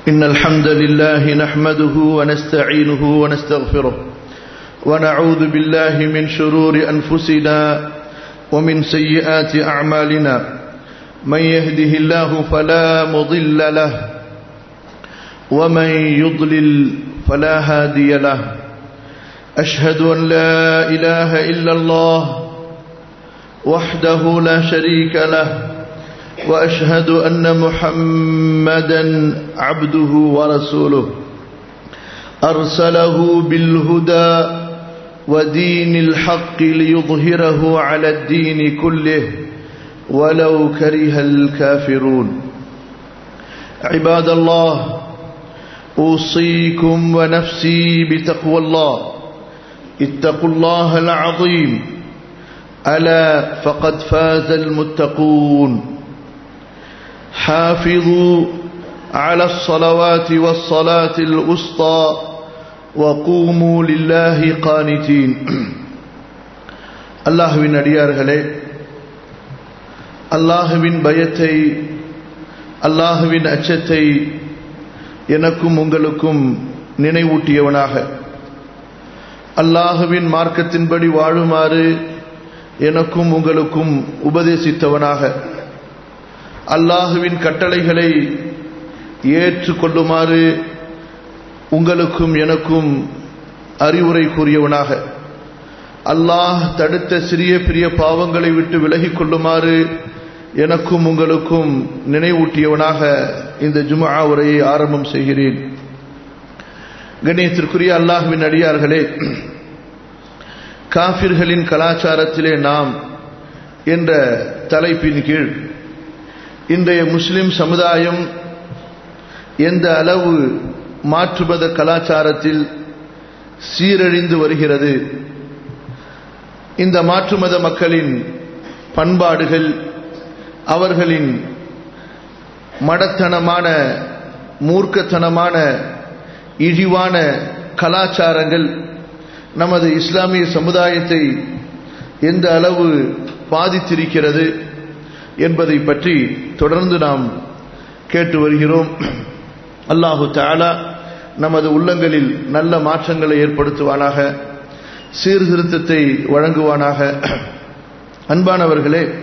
إن الحمد لله نحمده ونستعينه ونستغفره ونعوذ بالله من شرور أنفسنا ومن سيئات أعمالنا من يهده الله فلا مضل له ومن يضلل فلا هادي له أشهد أن لا إله إلا الله وحده لا شريك له وأشهد أن محمدا عبده ورسوله أرسله بالهدى ودين الحق ليظهره على الدين كله ولو كره الكافرون عباد الله أوصيكم ونفسي بتقوى الله اتقوا الله العظيم ألا فقد فاز المتقون حافظوا على الصلوات والصلاة الأسطى وقوموا لله قانتين அல்லாஹுவின் அடியார்களே அல்லாஹுவின் பயத்தை அல்லாஹுவின் அச்சத்தை எனக்கும் உங்களுக்கும் நினைவூட்டியவனாக அல்லாஹுவின் மார்க்கத்தின்படி வாழுமாறு எனக்கும் உங்களுக்கும் உபதேசித்தவனாக அல்லாஹுவின் கட்டளைகளை ஏற்றுக்கொள்ளுமாறு உங்களுக்கும் எனக்கும் அறிவுரை கூறியவனாக அல்லாஹ் தடுத்த சிறிய பெரிய பாவங்களை விட்டு விலகிக் கொள்ளுமாறு எனக்கும் உங்களுக்கும் நினைவூட்டியவனாக இந்த ஜுமா உரையை ஆரம்பம் செய்கிறேன் கணியத்திற்குரிய அல்லாஹுவின் அடியார்களே காபிர்களின் கலாச்சாரத்திலே நாம் என்ற தலைப்பின் கீழ் இன்றைய முஸ்லிம் சமுதாயம் எந்த அளவு மாற்றுமத கலாச்சாரத்தில் சீரழிந்து வருகிறது இந்த மாற்றுமத மக்களின் பண்பாடுகள் அவர்களின் மடத்தனமான மூர்க்கத்தனமான இழிவான கலாச்சாரங்கள் நமது இஸ்லாமிய சமுதாயத்தை எந்த அளவு பாதித்திருக்கிறது என்பதை பற்றி தொடர்ந்து நாம் கேட்டு வருகிறோம் அல்லாஹு தாலா நமது உள்ளங்களில் நல்ல மாற்றங்களை ஏற்படுத்துவானாக சீர்திருத்தத்தை வழங்குவானாக அன்பானவர்களே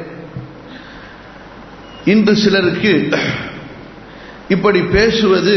இன்று சிலருக்கு இப்படி பேசுவது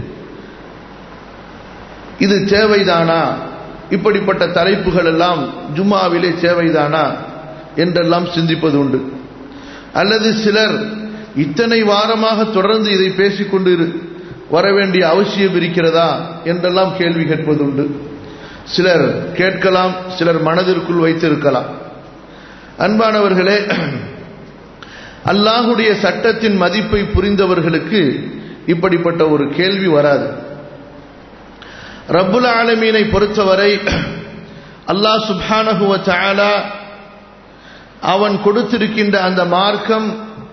இது தேவைதானா இப்படிப்பட்ட தலைப்புகள் எல்லாம் ஜும்மாவிலே தேவைதானா என்றெல்லாம் சிந்திப்பது உண்டு அல்லது சிலர் இத்தனை வாரமாக தொடர்ந்து இதை பேசிக்கொண்டு வர வேண்டிய அவசியம் இருக்கிறதா என்றெல்லாம் கேள்வி கேட்பது உண்டு சிலர் கேட்கலாம் சிலர் மனதிற்குள் வைத்திருக்கலாம் அன்பானவர்களே அல்லாஹுடைய சட்டத்தின் மதிப்பை புரிந்தவர்களுக்கு இப்படிப்பட்ட ஒரு கேள்வி வராது ரப்புல் ஆலமீனை பொறுத்தவரை அல்லாஹ் சுப்ஹானஹுவ தாலா அவன் கொடுத்திருக்கின்ற அந்த மார்க்கம்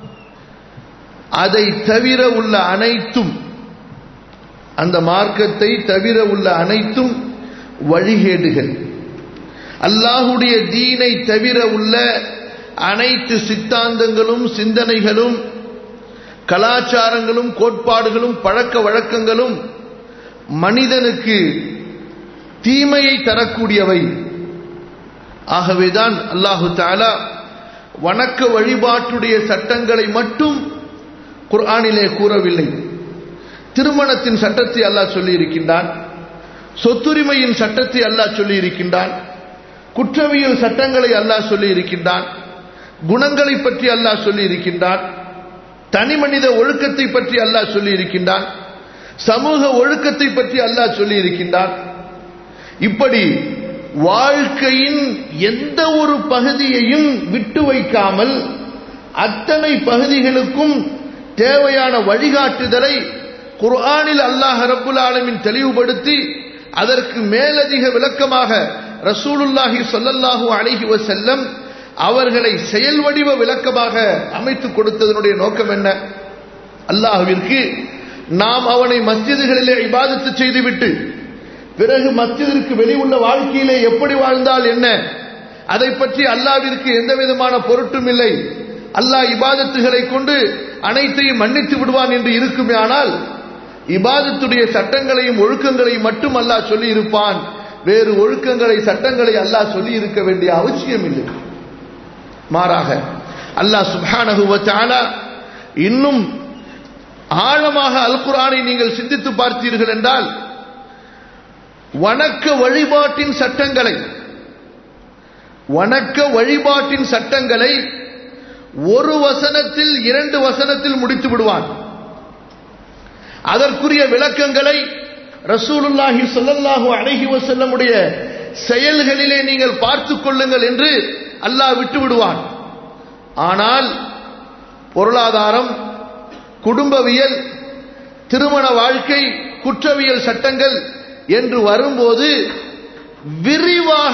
அதை தவிர உள்ள அனைத்தும் அந்த மார்க்கத்தை தவிர உள்ள அனைத்தும் வழிகேடுகள் அல்லாஹுடைய தீனை தவிர உள்ள அனைத்து சித்தாந்தங்களும் சிந்தனைகளும் கலாச்சாரங்களும் கோட்பாடுகளும் பழக்க வழக்கங்களும் மனிதனுக்கு தீமையை தரக்கூடியவை ஆகவேதான் அல்லாஹு தாலா வணக்க வழிபாட்டுடைய சட்டங்களை மட்டும் குர்ஆனிலே கூறவில்லை திருமணத்தின் சட்டத்தை அல்லாஹ் சொல்லி இருக்கின்றான் சொத்துரிமையின் சட்டத்தை அல்லாஹ் சொல்லி இருக்கின்றான் குற்றவியல் சட்டங்களை அல்லாஹ் சொல்லி இருக்கின்றான் குணங்களை பற்றி அல்லாஹ் சொல்லி இருக்கின்றான் தனி மனித ஒழுக்கத்தை பற்றி அல்லாஹ் சொல்லி இருக்கின்றான் சமூக ஒழுக்கத்தை பற்றி அல்லாஹ் சொல்லி இருக்கின்றான் இப்படி வாழ்க்கையின் எந்த ஒரு பகுதியையும் விட்டு வைக்காமல் அத்தனை பகுதிகளுக்கும் தேவையான வழிகாட்டுதலை குர்ஆனில் அல்லாஹ் ரப்புல் ஆலமின் தெளிவுபடுத்தி அதற்கு மேலதிக விளக்கமாக ரசூலுல்லாஹி சொல்லல்லாஹு அழகி வசல்லம் அவர்களை செயல் வடிவ விளக்கமாக அமைத்துக் கொடுத்ததனுடைய நோக்கம் என்ன அல்லாஹுவிற்கு நாம் அவனை மஸ்ஜிதுகளிலே இபாதத்து செய்துவிட்டு பிறகு மஸ்ஜிதிற்கு வெளியுள்ள வாழ்க்கையிலே எப்படி வாழ்ந்தால் என்ன அதை பற்றி அல்லாவிற்கு எந்த விதமான பொருட்டும் இல்லை அல்லாஹ் இபாதத்துகளை கொண்டு அனைத்தையும் மன்னித்து விடுவான் என்று இருக்குமே ஆனால் இபாதத்துடைய சட்டங்களையும் ஒழுக்கங்களையும் மட்டும் அல்லாஹ் சொல்லி இருப்பான் வேறு ஒழுக்கங்களை சட்டங்களை அல்லாஹ் சொல்லி இருக்க வேண்டிய அவசியம் இல்லை மாறாக அல்லாஹ் சுப்ஹானஹு வ தஆலா இன்னும் ஆழமாக அல் குர்ஆனை நீங்கள் சிந்தித்து பார்த்தீர்கள் என்றால் வணக்க வழிபாட்டின் சட்டங்களை வணக்க வழிபாட்டின் சட்டங்களை ஒரு வசனத்தில் இரண்டு வசனத்தில் முடித்து விடுவான் அதற்குரிய விளக்கங்களை ரசூலுல்லாஹி ஸல்லல்லாஹு அலைஹி வஸல்லமுடைய செயல்களிலே நீங்கள் பார்த்துக் கொள்ளுங்கள் என்று அல்லாஹ் விட்டு விடுவான் ஆனால் பொருளாதாரம் குடும்பவியல் திருமண வாழ்க்கை குற்றவியல் சட்டங்கள் என்று வரும்போது விரிவாக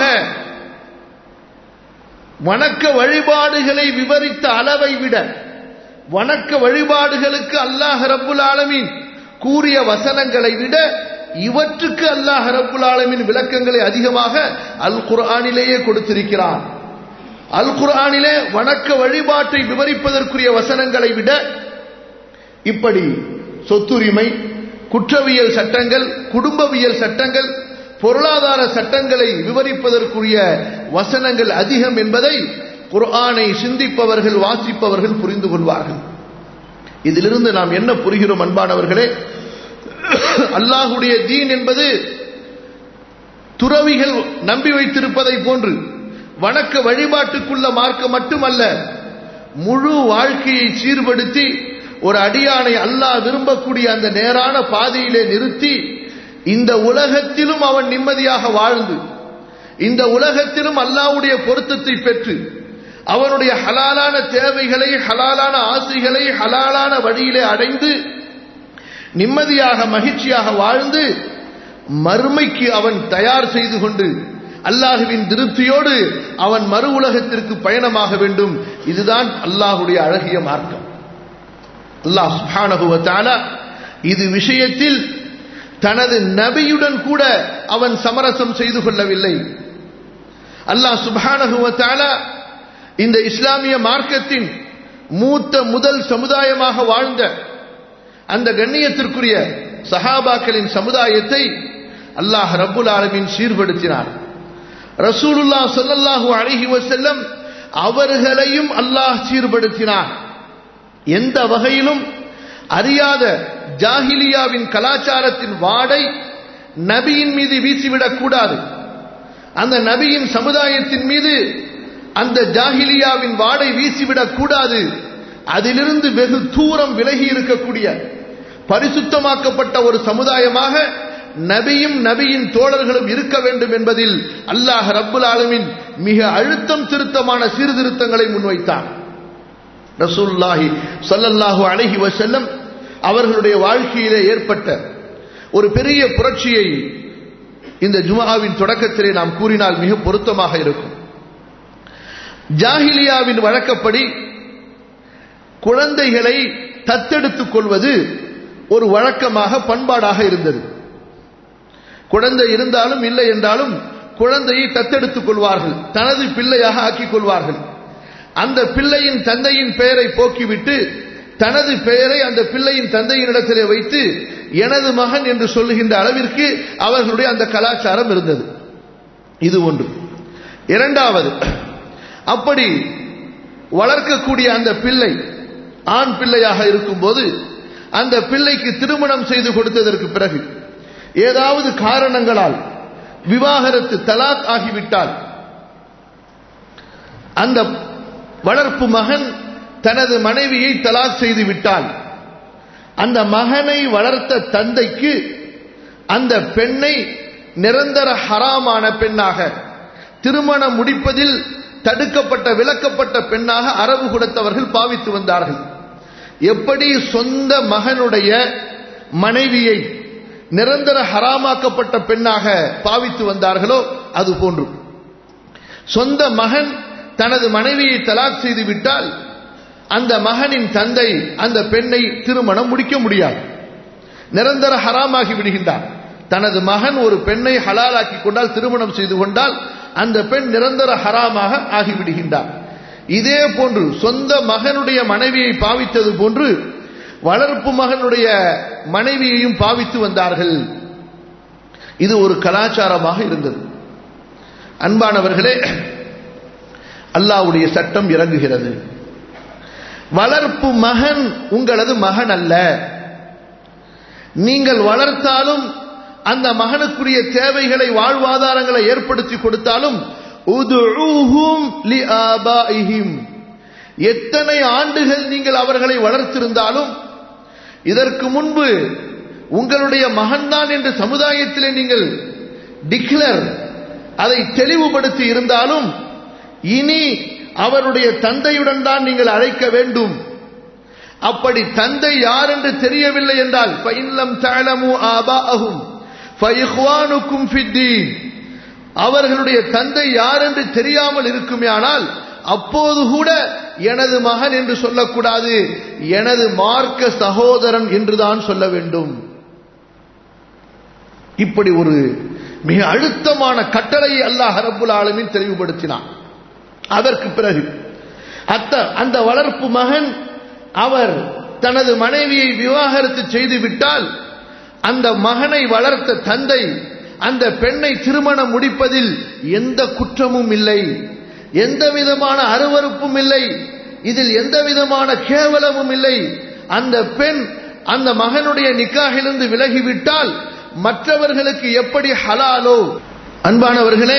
வணக்க வழிபாடுகளை விவரித்த அளவை விட வணக்க வழிபாடுகளுக்கு அல்லாஹ் ரப்புல் ஆலமீன் கூறிய வசனங்களை விட இவற்றுக்கு அல்லாஹ் ரப்புல் ஆலமீன் விளக்கங்களை அதிகமாக அல் குர்ஆனிலேயே கொடுத்திருக்கிறான் அல் குர்ஆனிலே வணக்க வழிபாட்டை விவரிப்பதற்குரிய வசனங்களை விட இப்படி சொத்துரிமை குற்றவியல் சட்டங்கள் குடும்பவியல் சட்டங்கள் பொருளாதார சட்டங்களை விவரிப்பதற்குரிய வசனங்கள் அதிகம் என்பதை குர்ஆனை சிந்திப்பவர்கள் வாசிப்பவர்கள் புரிந்து கொள்வார்கள் இதிலிருந்து நாம் என்ன புரிகிறோம் அன்பானவர்களே அல்லாஹுடைய தீன் என்பது துறவிகள் நம்பி வைத்திருப்பதை போன்று வணக்க வழிபாட்டுக்குள்ள மார்க்கம் மட்டுமல்ல முழு வாழ்க்கையை சீர்படுத்தி ஒரு அடியானை அல்லாஹ் விரும்பக்கூடிய அந்த நேரான பாதையிலே நிறுத்தி இந்த உலகத்திலும் அவன் நிம்மதியாக வாழ்ந்து இந்த உலகத்திலும் அல்லாஹ்வுடைய பொருத்தத்தை பெற்று அவனுடைய ஹலாலான தேவைகளை ஹலாலான ஆசைகளை ஹலாலான வழியிலே அடைந்து நிம்மதியாக மகிழ்ச்சியாக வாழ்ந்து மறுமைக்கு அவன் தயார் செய்து கொண்டு அல்லாஹுவின் திருப்தியோடு அவன் மறு உலகத்திற்கு பயணமாக வேண்டும் இதுதான் அல்லாஹுடைய அழகிய மார்க்கம் அல்லாஹ் சுப்ஹானஹு வ தஆலா இது விஷயத்தில் தனது நபியுடன் கூட அவன் சமரசம் செய்து கொள்ளவில்லை அல்லாஹ் சுப்ஹானஹு வ தஆலா இந்த இஸ்லாமிய மார்க்கத்தின் மூத்த முதல் சமுதாயமாக வாழ்ந்த அந்த கண்ணியத்திற்குரிய சஹாபாக்களின் சமுதாயத்தை அல்லாஹ் ரப்புல் ஆலமீன் சீர்படுத்தினார் ரசூலுல்லா ஸல்லல்லாஹு அலைஹி வஸல்லம் அவர்களையும் அல்லாஹ் சீர்படுத்தினார் எந்த வகையிலும் அறியாத ஜாஹிலியாவின் கலாச்சாரத்தின் வாடை நபியின் மீது வீசிவிடக் கூடாது அந்த நபியின் சமுதாயத்தின் மீது அந்த ஜாஹிலியாவின் வாடை வீசிவிடக் கூடாது அதிலிருந்து வெகு தூரம் விலகி இருக்கக்கூடிய பரிசுத்தமாக்கப்பட்ட ஒரு சமுதாயமாக நபியும் நபியின் தோழர்களும் இருக்க வேண்டும் என்பதில் அல்லாஹ் ரப்புல் ஆலமின் மிக அழுத்தம் திருத்தமான சீர்திருத்தங்களை முன்வைத்தார் ரசூல்லாஹி சல்லல்லாஹு அலைஹி வஸல்லம் அவர்களுடைய வாழ்க்கையிலே ஏற்பட்ட ஒரு பெரிய புரட்சியை இந்த ஜுமாவின் தொடக்கத்திலே நாம் கூறினால் மிக பொருத்தமாக இருக்கும் ஜாஹிலியாவின் வழக்கப்படி குழந்தைகளை தத்தெடுத்துக் கொள்வது ஒரு வழக்கமாக பண்பாடாக இருந்தது குழந்தை இருந்தாலும் இல்லை என்றாலும் குழந்தையை தத்தெடுத்துக் கொள்வார்கள் தனது பிள்ளையாக ஆக்கிக் கொள்வார்கள் அந்த பிள்ளையின் தந்தையின் பெயரை போக்கிவிட்டு தனது பெயரை அந்த பிள்ளையின் தந்தையினிடத்திலே வைத்து எனது மகன் என்று சொல்லுகின்ற அளவிற்கு அவர்களுடைய அந்த கலாச்சாரம் இருந்தது இது ஒன்று இரண்டாவது அப்படி வளர்க்கக்கூடிய அந்த பிள்ளை ஆண் பிள்ளையாக இருக்கும்போது அந்த பிள்ளைக்கு திருமணம் செய்து கொடுத்ததற்கு பிறகு ஏதாவது காரணங்களால் விவாகரத்து தலாக் ஆகிவிட்டால் அந்த வளர்ப்பு மகன் தனது மனைவியை தலாக் செய்து விட்டால் அந்த மகனை வளர்த்த தந்தைக்கு அந்த பெண்ணை நிரந்தர ஹராமான பெண்ணாக திருமணம் முடிப்பதில் தடுக்கப்பட்ட விலக்கப்பட்ட பெண்ணாக அரபு கொடுத்தவர்கள் பாவித்து வந்தார்கள் எப்படி சொந்த மகனுடைய மனைவியை நிரந்தர ஹராமாக்கப்பட்ட பெண்ணாக பாவித்து வந்தார்களோ அது போன்று சொந்த மகன் தனது மனைவியை தலாக் செய்து விட்டால் அந்த மகனின் தந்தை அந்த பெண்ணை திருமணம் முடிக்க முடியாது நிரந்தர ஹராமாகி விடுகின்றார் தனது மகன் ஒரு பெண்ணை ஹலாலாக்கி கொண்டால் திருமணம் செய்து கொண்டால் அந்த பெண் நிரந்தர ஹராமாக ஆகிவிடுகின்றார் இதே போன்று சொந்த மகனுடைய மனைவியை பாவித்தது போன்று வளர்ப்பு மகனுடைய மனைவியையும் பாவித்து வந்தார்கள் இது ஒரு கலாச்சாரமாக இருந்தது அன்பானவர்களே அல்லாவுடைய சட்டம் இறங்குகிறது வளர்ப்பு மகன் உங்களது மகன் அல்ல நீங்கள் வளர்த்தாலும் அந்த மகனுக்குரிய தேவைகளை வாழ்வாதாரங்களை ஏற்படுத்தி கொடுத்தாலும் எத்தனை ஆண்டுகள் நீங்கள் அவர்களை வளர்த்திருந்தாலும் இதற்கு முன்பு உங்களுடைய மகன்தான் என்று சமுதாயத்திலே நீங்கள் டிக்ளர் அதை தெளிவுபடுத்தி இருந்தாலும் இனி அவருடைய தந்தையுடன் தான் நீங்கள் அழைக்க வேண்டும் அப்படி தந்தை யார் என்று தெரியவில்லை என்றால் அவர்களுடைய தந்தை யார் என்று தெரியாமல் இருக்குமேயானால் அப்போது கூட எனது மகன் என்று சொல்லக்கூடாது எனது மார்க்க சகோதரன் என்றுதான் சொல்ல வேண்டும் இப்படி ஒரு மிக அழுத்தமான கட்டளையை அல்லாஹ் ரபுல் ஆலமின் தெளிவுபடுத்தினான் அதற்கு பிறகு அத்த அந்த வளர்ப்பு மகன் அவர் தனது மனைவியை விவாகரத்து செய்து விட்டால் அந்த மகனை வளர்த்த தந்தை அந்த பெண்ணை திருமணம் முடிப்பதில் எந்த குற்றமும் இல்லை எந்த விதமான அருவறுப்பும் இல்லை இதில் எந்த விதமான கேவலமும் இல்லை அந்த பெண் அந்த மகனுடைய நிக்காகிலிருந்து விலகிவிட்டால் மற்றவர்களுக்கு எப்படி ஹலாலோ அன்பானவர்களே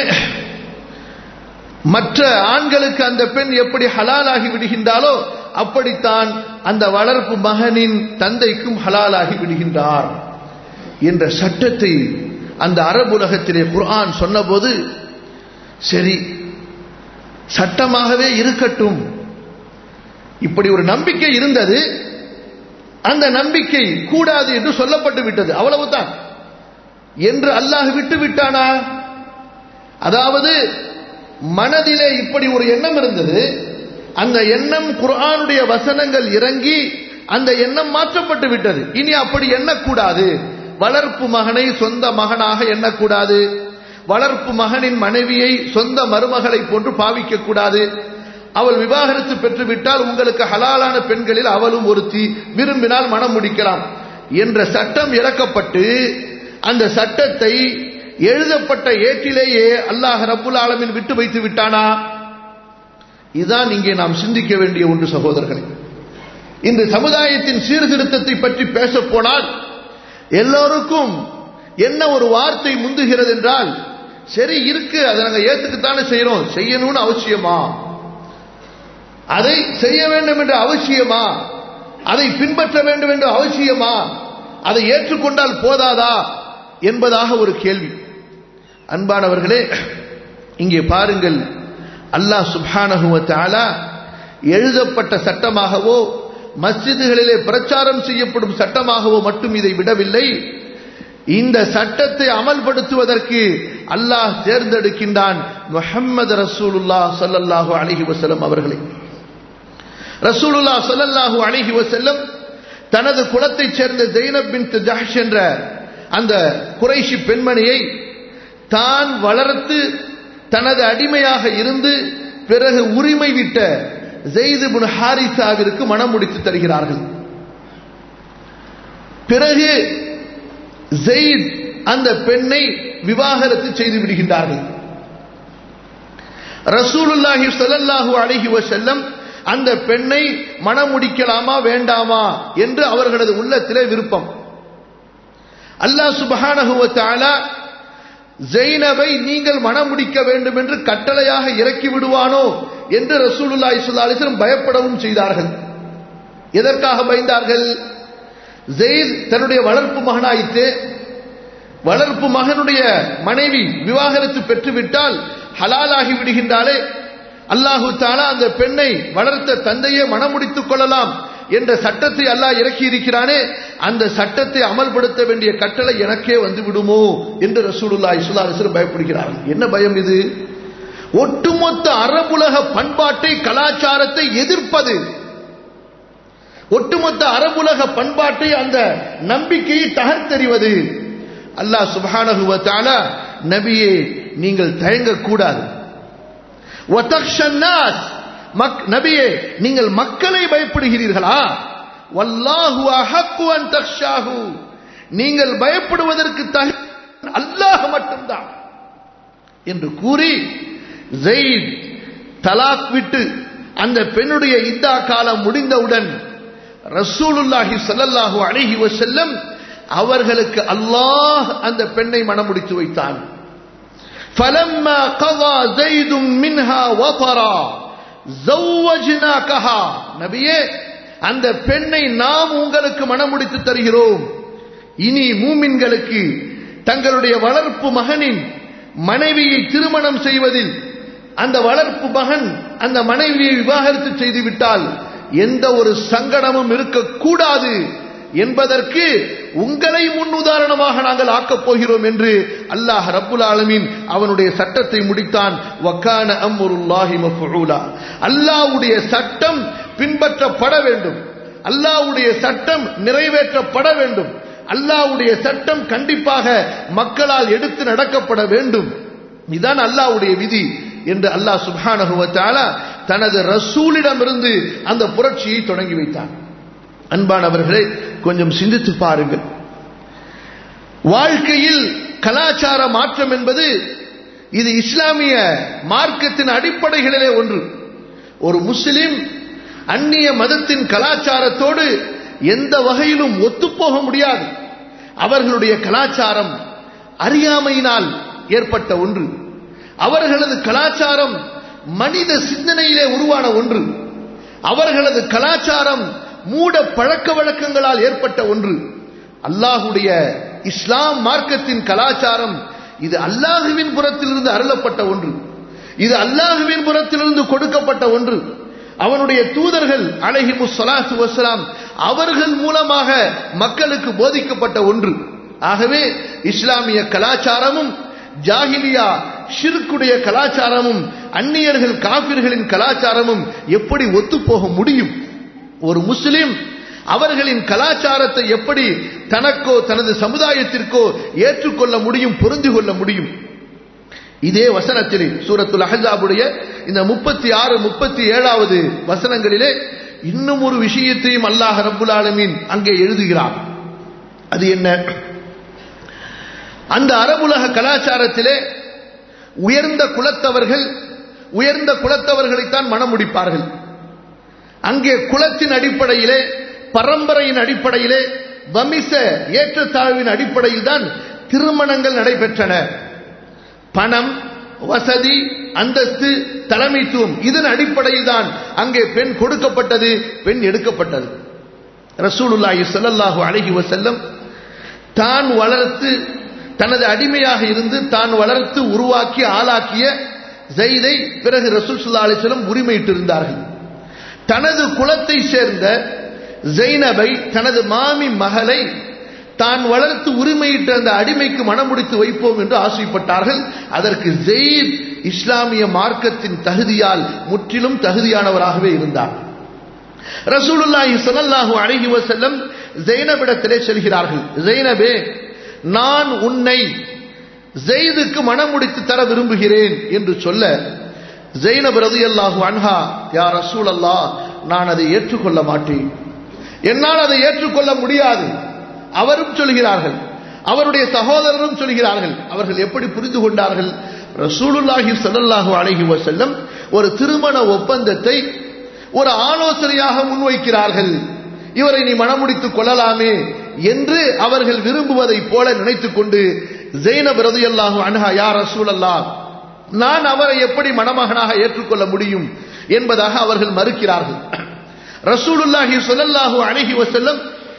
மற்ற ஆண்களுக்கு அந்த பெண் எப்படி ஹலாலாகி விடுகின்றாலோ அப்படித்தான் அந்த வளர்ப்பு மகனின் தந்தைக்கும் ஹலாலாகி விடுகின்றார் என்ற சட்டத்தை அந்த அரபுலகத்திலே குர்ஆன் சொன்னபோது சரி சட்டமாகவே இருக்கட்டும் இப்படி ஒரு நம்பிக்கை இருந்தது அந்த நம்பிக்கை கூடாது என்று சொல்லப்பட்டு விட்டது அவ்வளவுதான் என்று அல்லாஹ் விட்டு விட்டானா அதாவது மனதிலே இப்படி ஒரு எண்ணம் இருந்தது அந்த எண்ணம் குர்ஆனுடைய வசனங்கள் இறங்கி அந்த எண்ணம் மாற்றப்பட்டு விட்டது இனி அப்படி எண்ணக்கூடாது வளர்ப்பு மகனை சொந்த மகனாக எண்ணக்கூடாது வளர்ப்பு மகனின் மனைவியை சொந்த மருமகளை போன்று பாவிக்க கூடாது அவள் விவாகரத்து பெற்றுவிட்டால் உங்களுக்கு ஹலாலான பெண்களில் அவளும் ஒருத்தி விரும்பினால் மனம் முடிக்கலாம் என்ற சட்டம் இறக்கப்பட்டு அந்த சட்டத்தை எழுதப்பட்ட ஏட்டிலேயே அல்லாஹ் ரப்புல் ஆலமின் விட்டு வைத்து விட்டானா இதுதான் இங்கே நாம் சிந்திக்க வேண்டிய ஒன்று சகோதரர்களே இந்த சமுதாயத்தின் சீர்திருத்தத்தை பற்றி பேச போனால் எல்லோருக்கும் என்ன ஒரு வார்த்தை முந்துகிறது என்றால் சரி இருக்கு அதை நாங்க ஏத்துக்குத்தானே செய்யறோம் செய்யணும்னு அவசியமா அதை செய்ய வேண்டும் என்ற அவசியமா அதை பின்பற்ற வேண்டும் என்ற அவசியமா அதை ஏற்றுக்கொண்டால் போதாதா என்பதாக ஒரு கேள்வி அன்பானவர்களே இங்கே பாருங்கள் அல்லாஹ் சுபானகுவத்தாலா எழுதப்பட்ட சட்டமாகவோ மஸ்ஜிதுகளிலே பிரச்சாரம் செய்யப்படும் சட்டமாகவோ மட்டும் இதை விடவில்லை இந்த சட்டத்தை அமல்படுத்துவதற்கு அல்லாஹ் தேர்ந்தெடுக்கின்றான் முஹம்மது ரசூலுல்லா சல்லல்லாஹு அலிஹி வசல்லம் அவர்களை ரசூலுல்லா சல்லல்லாஹு அலிஹி வசல்லம் தனது குலத்தைச் சேர்ந்த ஜெயினப் பின் ஜஹஷ் என்ற அந்த குறைஷி பெண்மணியை தான் வளர்த்து தனது அடிமையாக இருந்து பிறகு உரிமை விட்ட ஜெயிது புன் ஹாரிசாவிற்கு மனம் முடித்து தருகிறார்கள் பிறகு ஜெயித் அந்த பெண்ணை விவாகரத்து செய்து விடுகின்றார்கள் ரசூலுல்லாஹி ஸல்லல்லாஹு அலைஹி வஸல்லம் அந்த பெண்ணை மனம் முடிக்கலாமா வேண்டாமா என்று அவர்களது உள்ளத்திலே விருப்பம் அல்லாஹ் சுபஹானஹு வ தஆலா ஜெயினபை நீங்கள் மனம் முடிக்க வேண்டும் என்று கட்டளையாக இறக்கி விடுவானோ என்று ரசூலுல்லாஹி ஸல்லல்லாஹு அலைஹி வஸல்லம் பயப்படவும் செய்தார்கள் எதற்காக பயந்தார்கள் ஜெயித் தன்னுடைய வளர்ப்பு மகனாயிற்று வளர்ப்பு மகனுடைய மனைவி விவாகரத்து பெற்றுவிட்டால் ஹலாலாகி விடுகின்றாலே அல்லாஹு தாலா அந்த பெண்ணை வளர்த்த தந்தையே மனமுடித்துக் கொள்ளலாம் என்ற சட்டத்தை அல்லாஹ் இறக்கி இருக்கிறானே அந்த சட்டத்தை அமல்படுத்த வேண்டிய கட்டளை எனக்கே வந்து விடுமோ என்று ரசூலுல்லா இஸ்லாசர் பயப்படுகிறார்கள் என்ன பயம் இது ஒட்டுமொத்த அரபுலக பண்பாட்டை கலாச்சாரத்தை எதிர்ப்பது ஒட்டுமொத்த அரபுலக பண்பாட்டை அந்த நம்பிக்கையை தகர்த்தெறிவது அல்லாஹ் சுபானகுவத்தால நபியே நீங்கள் தயங்கக்கூடாது நபியே நீங்கள் மக்களை பயப்படுகிறீர்களா வல்லாஹு அஹக்கு அன் தக்ஷாஹு நீங்கள் பயப்படுவதற்கு தகு அல்லாஹ் மட்டும்தான் என்று கூறி ஜெயித் தலாக் விட்டு அந்த பெண்ணுடைய இத்தா காலம் முடிந்தவுடன் ரசூலுல்லாஹி ஸல்லல்லாஹு அலைஹி வஸல்லம் அவர்களுக்கு அல்லாஹ் அந்த பெண்ணை மணமுடித்து வைத்தான் فلما قضى زيد منها وطرا زوجناكها நபியே அந்த பெண்ணை நாம் உங்களுக்கு மணமுடித்து தருகிறோம் இனி மூமின்களுக்கு தங்களுடைய வளர்ப்பு மகனின் மனைவியை திருமணம் செய்வதில் அந்த வளர்ப்பு மகன் அந்த மனைவியை விவாகரத்து செய்துவிட்டால் எந்த ஒரு சங்கடமும் இருக்கக்கூடாது என்பதற்கு உங்களை முன்னுதாரணமாக நாங்கள் ஆக்கப் போகிறோம் என்று அல்லாஹ் ரப்புல் ஆலமீன் அவனுடைய சட்டத்தை முடித்தான் வக்கான அம்ருல்லாஹி மஃபூலா அல்லாஹ்வுடைய சட்டம் பின்பற்றப்பட வேண்டும் அல்லாஹ்வுடைய சட்டம் நிறைவேற்றப்பட வேண்டும் அல்லாஹ்வுடைய சட்டம் கண்டிப்பாக மக்களால் எடுத்து நடக்கப்பட வேண்டும் இதுதான் அல்லாஹ்வுடைய விதி என்று அல்லாஹ் சுப்ஹானஹு வ தஆலா தனது ரசூலிடமிருந்து அந்த புரட்சியை தொடங்கி வைத்தார் அன்பானவர்களே கொஞ்சம் சிந்தித்து பாருங்கள் வாழ்க்கையில் கலாச்சார மாற்றம் என்பது இது இஸ்லாமிய மார்க்கத்தின் அடிப்படைகளிலே ஒன்று ஒரு முஸ்லிம் அந்நிய மதத்தின் கலாச்சாரத்தோடு எந்த வகையிலும் ஒத்துப்போக முடியாது அவர்களுடைய கலாச்சாரம் அறியாமையினால் ஏற்பட்ட ஒன்று அவர்களது கலாச்சாரம் மனித சிந்தனையிலே உருவான ஒன்று அவர்களது கலாச்சாரம் மூட பழக்க வழக்கங்களால் ஏற்பட்ட ஒன்று அல்லாஹுடைய இஸ்லாம் மார்க்கத்தின் கலாச்சாரம் இது அல்லாஹுவின் புறத்திலிருந்து அருளப்பட்ட ஒன்று இது அல்லாஹுவின் புறத்திலிருந்து கொடுக்கப்பட்ட ஒன்று அவனுடைய தூதர்கள் அலஹிமு சலாத்து வசலாம் அவர்கள் மூலமாக மக்களுக்கு போதிக்கப்பட்ட ஒன்று ஆகவே இஸ்லாமிய கலாச்சாரமும் ஜாகிலியா ஷிர்குடைய கலாச்சாரமும் அந்நியர்கள் காபிர்களின் கலாச்சாரமும் எப்படி ஒத்துப்போக முடியும் ஒரு முஸ்லிம் அவர்களின் கலாச்சாரத்தை எப்படி தனக்கோ தனது சமுதாயத்திற்கோ ஏற்றுக்கொள்ள முடியும் பொருந்தி கொள்ள முடியும் இதே வசனத்திலே சூரத்துல் அஹாபுடைய இந்த முப்பத்தி ஆறு முப்பத்தி ஏழாவது வசனங்களிலே இன்னும் ஒரு விஷயத்தையும் அல்லாஹ் ரப்புல் ஆலமீன் அங்கே எழுதுகிறார் அது என்ன அந்த அரபுலக கலாச்சாரத்திலே உயர்ந்த குலத்தவர்கள் உயர்ந்த குலத்தவர்களைத்தான் மனம் முடிப்பார்கள் அங்கே குலத்தின் அடிப்படையிலே பரம்பரையின் அடிப்படையிலே வமிச ஏற்றத்தாழ்வின் அடிப்படையில் தான் திருமணங்கள் நடைபெற்றன பணம் வசதி அந்தஸ்து தலைமைத்துவம் இதன் அடிப்படையில் தான் அங்கே பெண் கொடுக்கப்பட்டது பெண் எடுக்கப்பட்டது ரசூலுல்லாஹி ஸல்லல்லாஹு அலைஹி வஸல்லம் தான் வளர்த்து தனது அடிமையாக இருந்து தான் வளர்த்து உருவாக்கி ஆளாக்கிய ஜெயிதை பிறகு ரசூல் ஸல்லல்லாஹு அலைஹி வஸல்லம் உரிமையிட்டிருந்தார்கள் தனது குலத்தை சேர்ந்த ஜெய்னபை தனது மாமி மகளை தான் வளர்த்து உரிமையிட்ட அந்த அடிமைக்கு மனமுடித்து வைப்போம் என்று ஆசைப்பட்டார்கள் அதற்கு ஜெயித் இஸ்லாமிய மார்க்கத்தின் தகுதியால் முற்றிலும் தகுதியானவராகவே இருந்தார் ரசூலுல்லாஹி ஸல்லல்லாஹு அலைஹி வஸல்லம் ஜெய்னபிடத்திலே செல்கிறார்கள் ஜெய்னபே நான் உன்னை ஜெயிதுக்கு மனமுடித்து தர விரும்புகிறேன் என்று சொல்ல ஜெயினப் ரதியல்லாஹு அன்ஹா யா ரசூல் அல்லாஹ் நான் அதை ஏற்றுக்கொள்ள மாட்டேன் என்னால் அதை ஏற்றுக்கொள்ள முடியாது அவரும் சொல்கிறார்கள் அவருடைய சகோதரரும் சொல்கிறார்கள் அவர்கள் எப்படி புரிந்து கொண்டார்கள் ரசூலுல்லாஹி ஸல்லல்லாஹு அலைஹி வஸல்லம் ஒரு திருமண ஒப்பந்தத்தை ஒரு ஆலோசனையாக முன்வைக்கிறார்கள் இவரை நீ மனமுடித்துக் கொள்ளலாமே என்று அவர்கள் விரும்புவதைப் போல நினைத்துக் கொண்டு ஜெயினப் ரதியல்லாஹு அன்ஹா யா ரசூலல்லாஹ் நான் அவரை எப்படி மணமகனாக ஏற்றுக்கொள்ள முடியும் என்பதாக அவர்கள் மறுக்கிறார்கள் ரசூலுல்லாஹி ஸல்லல்லாஹு அலைஹி வஸல்லம்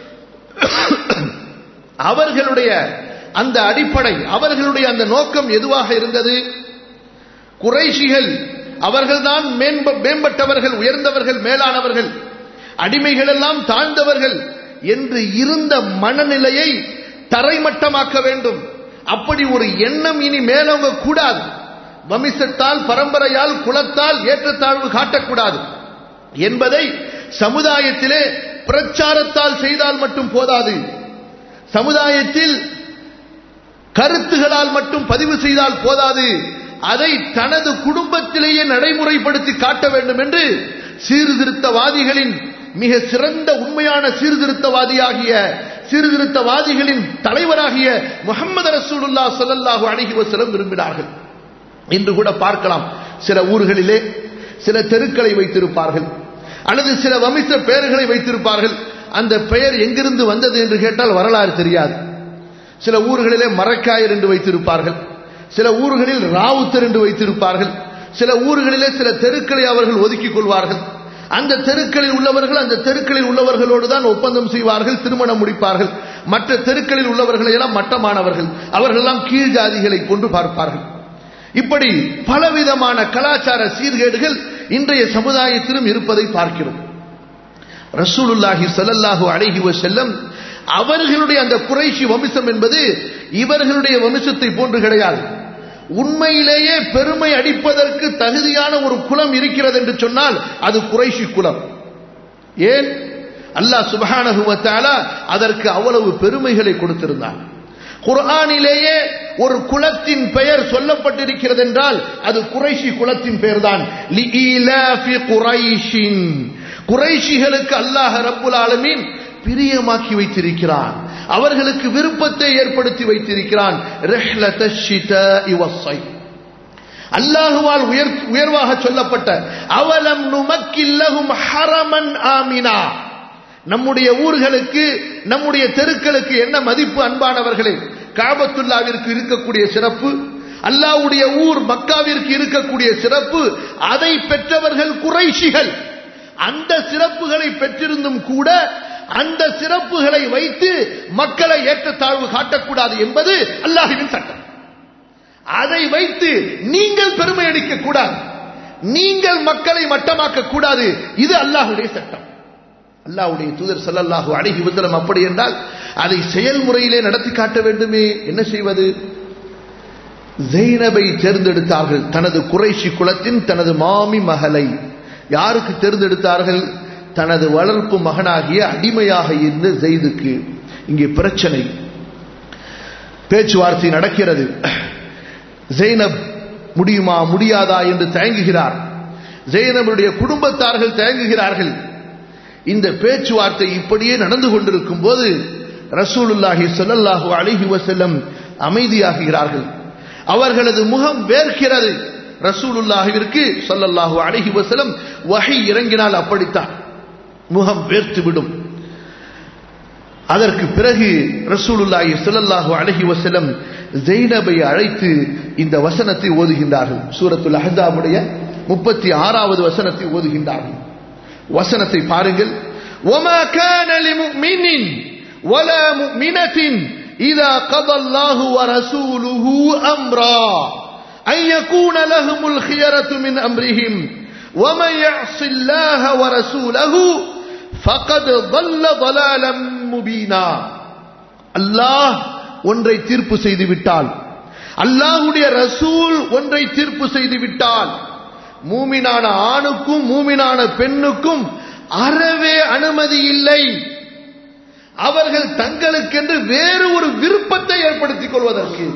அவர்களுடைய அந்த அடிப்படை அவர்களுடைய அந்த நோக்கம் எதுவாக இருந்தது குறைஷிகள் அவர்கள்தான் மேம்பட்டவர்கள் உயர்ந்தவர்கள் மேலானவர்கள் அடிமைகள் எல்லாம் தாழ்ந்தவர்கள் என்று இருந்த மனநிலையை தரைமட்டமாக்க வேண்டும் அப்படி ஒரு எண்ணம் இனி மேலோங்க கூடாது வமிசத்தால் பரம்பரையால் குலத்தால் ஏற்றத்தாழ்வு காட்டக்கூடாது என்பதை சமுதாயத்திலே பிரச்சாரத்தால் செய்தால் மட்டும் போதாது சமுதாயத்தில் கருத்துகளால் மட்டும் பதிவு செய்தால் போதாது அதை தனது குடும்பத்திலேயே நடைமுறைப்படுத்தி காட்ட வேண்டும் என்று சீர்திருத்தவாதிகளின் மிக சிறந்த உண்மையான சீர்திருத்தவாதியாகிய சீர்திருத்தவாதிகளின் தலைவராகிய முகமது ரசூலுல்லா ஸல்லல்லாஹு அலைஹி வஸல்லம் விரும்பினார்கள் இன்று கூட பார்க்கலாம் சில ஊர்களிலே சில தெருக்களை வைத்திருப்பார்கள் அல்லது சில வம்ச பெயர்களை வைத்திருப்பார்கள் அந்த பெயர் எங்கிருந்து வந்தது என்று கேட்டால் வரலாறு தெரியாது சில ஊர்களிலே மரக்காயர் என்று வைத்திருப்பார்கள் சில ஊர்களில் ராவுத்தர் என்று வைத்திருப்பார்கள் சில ஊர்களிலே சில தெருக்களை அவர்கள் ஒதுக்கிக் கொள்வார்கள் அந்த தெருக்களில் உள்ளவர்கள் அந்த தெருக்களில் உள்ளவர்களோடு தான் ஒப்பந்தம் செய்வார்கள் திருமணம் முடிப்பார்கள் மற்ற தெருக்களில் உள்ளவர்களை எல்லாம் மட்டமானவர்கள் அவர்கள் எல்லாம் கீழ் ஜாதிகளை கொண்டு பார்ப்பார்கள் இப்படி பலவிதமான கலாச்சார சீர்கேடுகள் இன்றைய சமுதாயத்திலும் இருப்பதை பார்க்கிறோம் ரசூலுல்லாஹி ஸல்லல்லாஹு அலைஹி வஸல்லம் அவர்களுடைய அந்த குறைஷி வம்சம் என்பது இவர்களுடைய வம்சத்தை போன்று கிடையாது உண்மையிலேயே பெருமை அடிப்பதற்கு தகுதியான ஒரு குலம் இருக்கிறது என்று சொன்னால் அது குறைஷி குலம் ஏன் அல்லாஹ் சுபஹானஹு வ தஆலா அதற்கு அவ்வளவு பெருமைகளை கொடுத்திருந்தான் குர்ஆனிலேயே ஒரு குலத்தின் பெயர் சொல்லப்பட்டிருக்கிறது என்றால் அது குறைஷி குலத்தின் பெயர்தான் லிஈலாஃபி குரைஷின் குறைஷிகளுக்கு அல்லாஹ் ரப்புல் ஆலமீன் பிரியமாக்கி வைத்திருக்கிறான் அவர்களுக்கு விருப்பத்தை ஏற்படுத்தி வைத்திருக்கிறான் ரஹ்லத ஷிதாஇ வஸ்ஸைஃப் அல்லாஹுவால் உயர் உயர்வாக சொல்லப்பட்ட அவலம் நுமக்கில்லஹும் ஹரமன் ஆமினா நம்முடைய ஊர்களுக்கு நம்முடைய தெருக்களுக்கு என்ன மதிப்பு அன்பானவர்களே காபத்துல்லாவிற்கு இருக்கக்கூடிய சிறப்பு அல்லாவுடைய ஊர் மக்காவிற்கு இருக்கக்கூடிய சிறப்பு அதை பெற்றவர்கள் குறைஷிகள் அந்த சிறப்புகளை பெற்றிருந்தும் கூட அந்த சிறப்புகளை வைத்து மக்களை ஏற்றத்தாழ்வு காட்டக்கூடாது என்பது அல்லாஹுவின் சட்டம் அதை வைத்து நீங்கள் பெருமை அடிக்க கூடாது நீங்கள் மக்களை மட்டமாக்க கூடாது இது அல்லாஹுடைய சட்டம் அல்லாஹ்வுடைய தூதர் ஸல்லல்லாஹு அலைஹி வஸல்லம் அப்படி என்றால் அதை செயல்முறையிலே நடத்தி காட்ட வேண்டுமே என்ன செய்வது ஜெய்னபை தேர்ந்தெடுத்தார்கள் தனது குறைஷி குலத்தின் தனது மாமி மகளை யாருக்கு தேர்ந்தெடுத்தார்கள் தனது வளர்ப்பு மகனாகிய அடிமையாக இருந்த ஜெய்துக்கு இங்கே பிரச்சனை பேச்சுவார்த்தை நடக்கிறது ஜெய்னப் முடியுமா முடியாதா என்று தயங்குகிறார் ஜெய்னபுடைய குடும்பத்தார்கள் தயங்குகிறார்கள் இந்த பேச்சுவார்த்தை இப்படியே நடந்து கொண்டிருக்கும் போது ரசூலுல்லாஹி ஸல்லல்லாஹு அலைஹி வஸல்லம் அமைதியாகிறார்கள் அவர்களது முகம் வேர்க்கிறது ரசூலுல்லாஹிற்கு ஸல்லல்லாஹு அலைஹி வஸல்லம் வஹி இறங்கினால் அப்படித்தான் முகம் வேர்த்து விடும் அதற்கு பிறகு ரசூலுல்லாஹி ஸல்லல்லாஹு அலைஹி வஸல்லம் ஜெய்னபை அழைத்து இந்த வசனத்தை ஓதுகின்றார்கள் சூரத்துல் அஹ்ஸாபுடைய முப்பத்தி ஆறாவது வசனத்தை ஓதுகின்றார்கள் வசனத்தை பாருங்கள் وما كان لمؤمن ولا مؤمنة إذا قضى الله ورسوله أمرا أن يكون لهم الخيرة من أمرهم ومن يعص الله ورسوله فقد ضل ضلالا مبينا அல்லாஹ் ஒன்றை தீர்ப்பு செய்து விட்டால் அல்லாஹுடைய ரசூல் ஒன்றை தீர்ப்பு செய்து விட்டால் மூமினான ஆணுக்கும் மூமினான பெண்ணுக்கும் அறவே அனுமதி இல்லை அவர்கள் தங்களுக்கென்று வேறு ஒரு விருப்பத்தை ஏற்படுத்திக் கொள்வதற்கு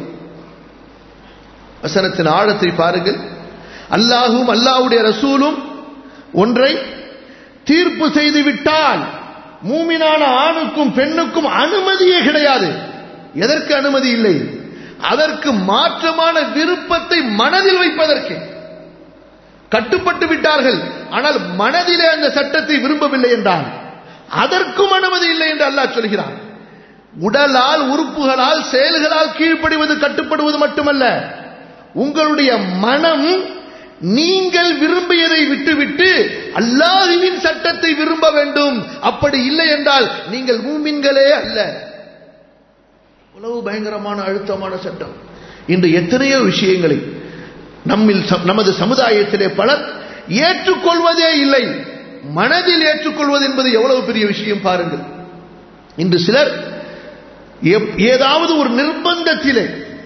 வசனத்தின் ஆழத்தை பாருங்கள் அல்லாஹும் அல்லாஹுடைய ரசூலும் ஒன்றை தீர்ப்பு செய்து விட்டால் மூமினான ஆணுக்கும் பெண்ணுக்கும் அனுமதியே கிடையாது எதற்கு அனுமதி இல்லை அதற்கு மாற்றமான விருப்பத்தை மனதில் வைப்பதற்கு கட்டுப்பட்டு விட்டார்கள் ஆனால் மனதிலே அந்த சட்டத்தை விரும்பவில்லை என்றால் அதற்கும் அனுமதி இல்லை என்று அல்லாஹ் சொல்கிறான் உடலால் உறுப்புகளால் செயல்களால் கீழ்ப்படிவது கட்டுப்படுவது மட்டுமல்ல உங்களுடைய மனம் நீங்கள் விரும்பியதை விட்டுவிட்டு அல்லாஹுவின் சட்டத்தை விரும்ப வேண்டும் அப்படி இல்லை என்றால் நீங்கள் மூமின்களே அல்ல உளவு பயங்கரமான அழுத்தமான சட்டம் இன்று எத்தனையோ விஷயங்களை நம்மில் நமது சமுதாயத்திலே பலர் ஏற்றுக்கொள்வதே இல்லை மனதில் ஏற்றுக்கொள்வது என்பது எவ்வளவு பெரிய விஷயம் பாருங்கள் இன்று சிலர் ஏதாவது ஒரு நிர்பந்தத்திலே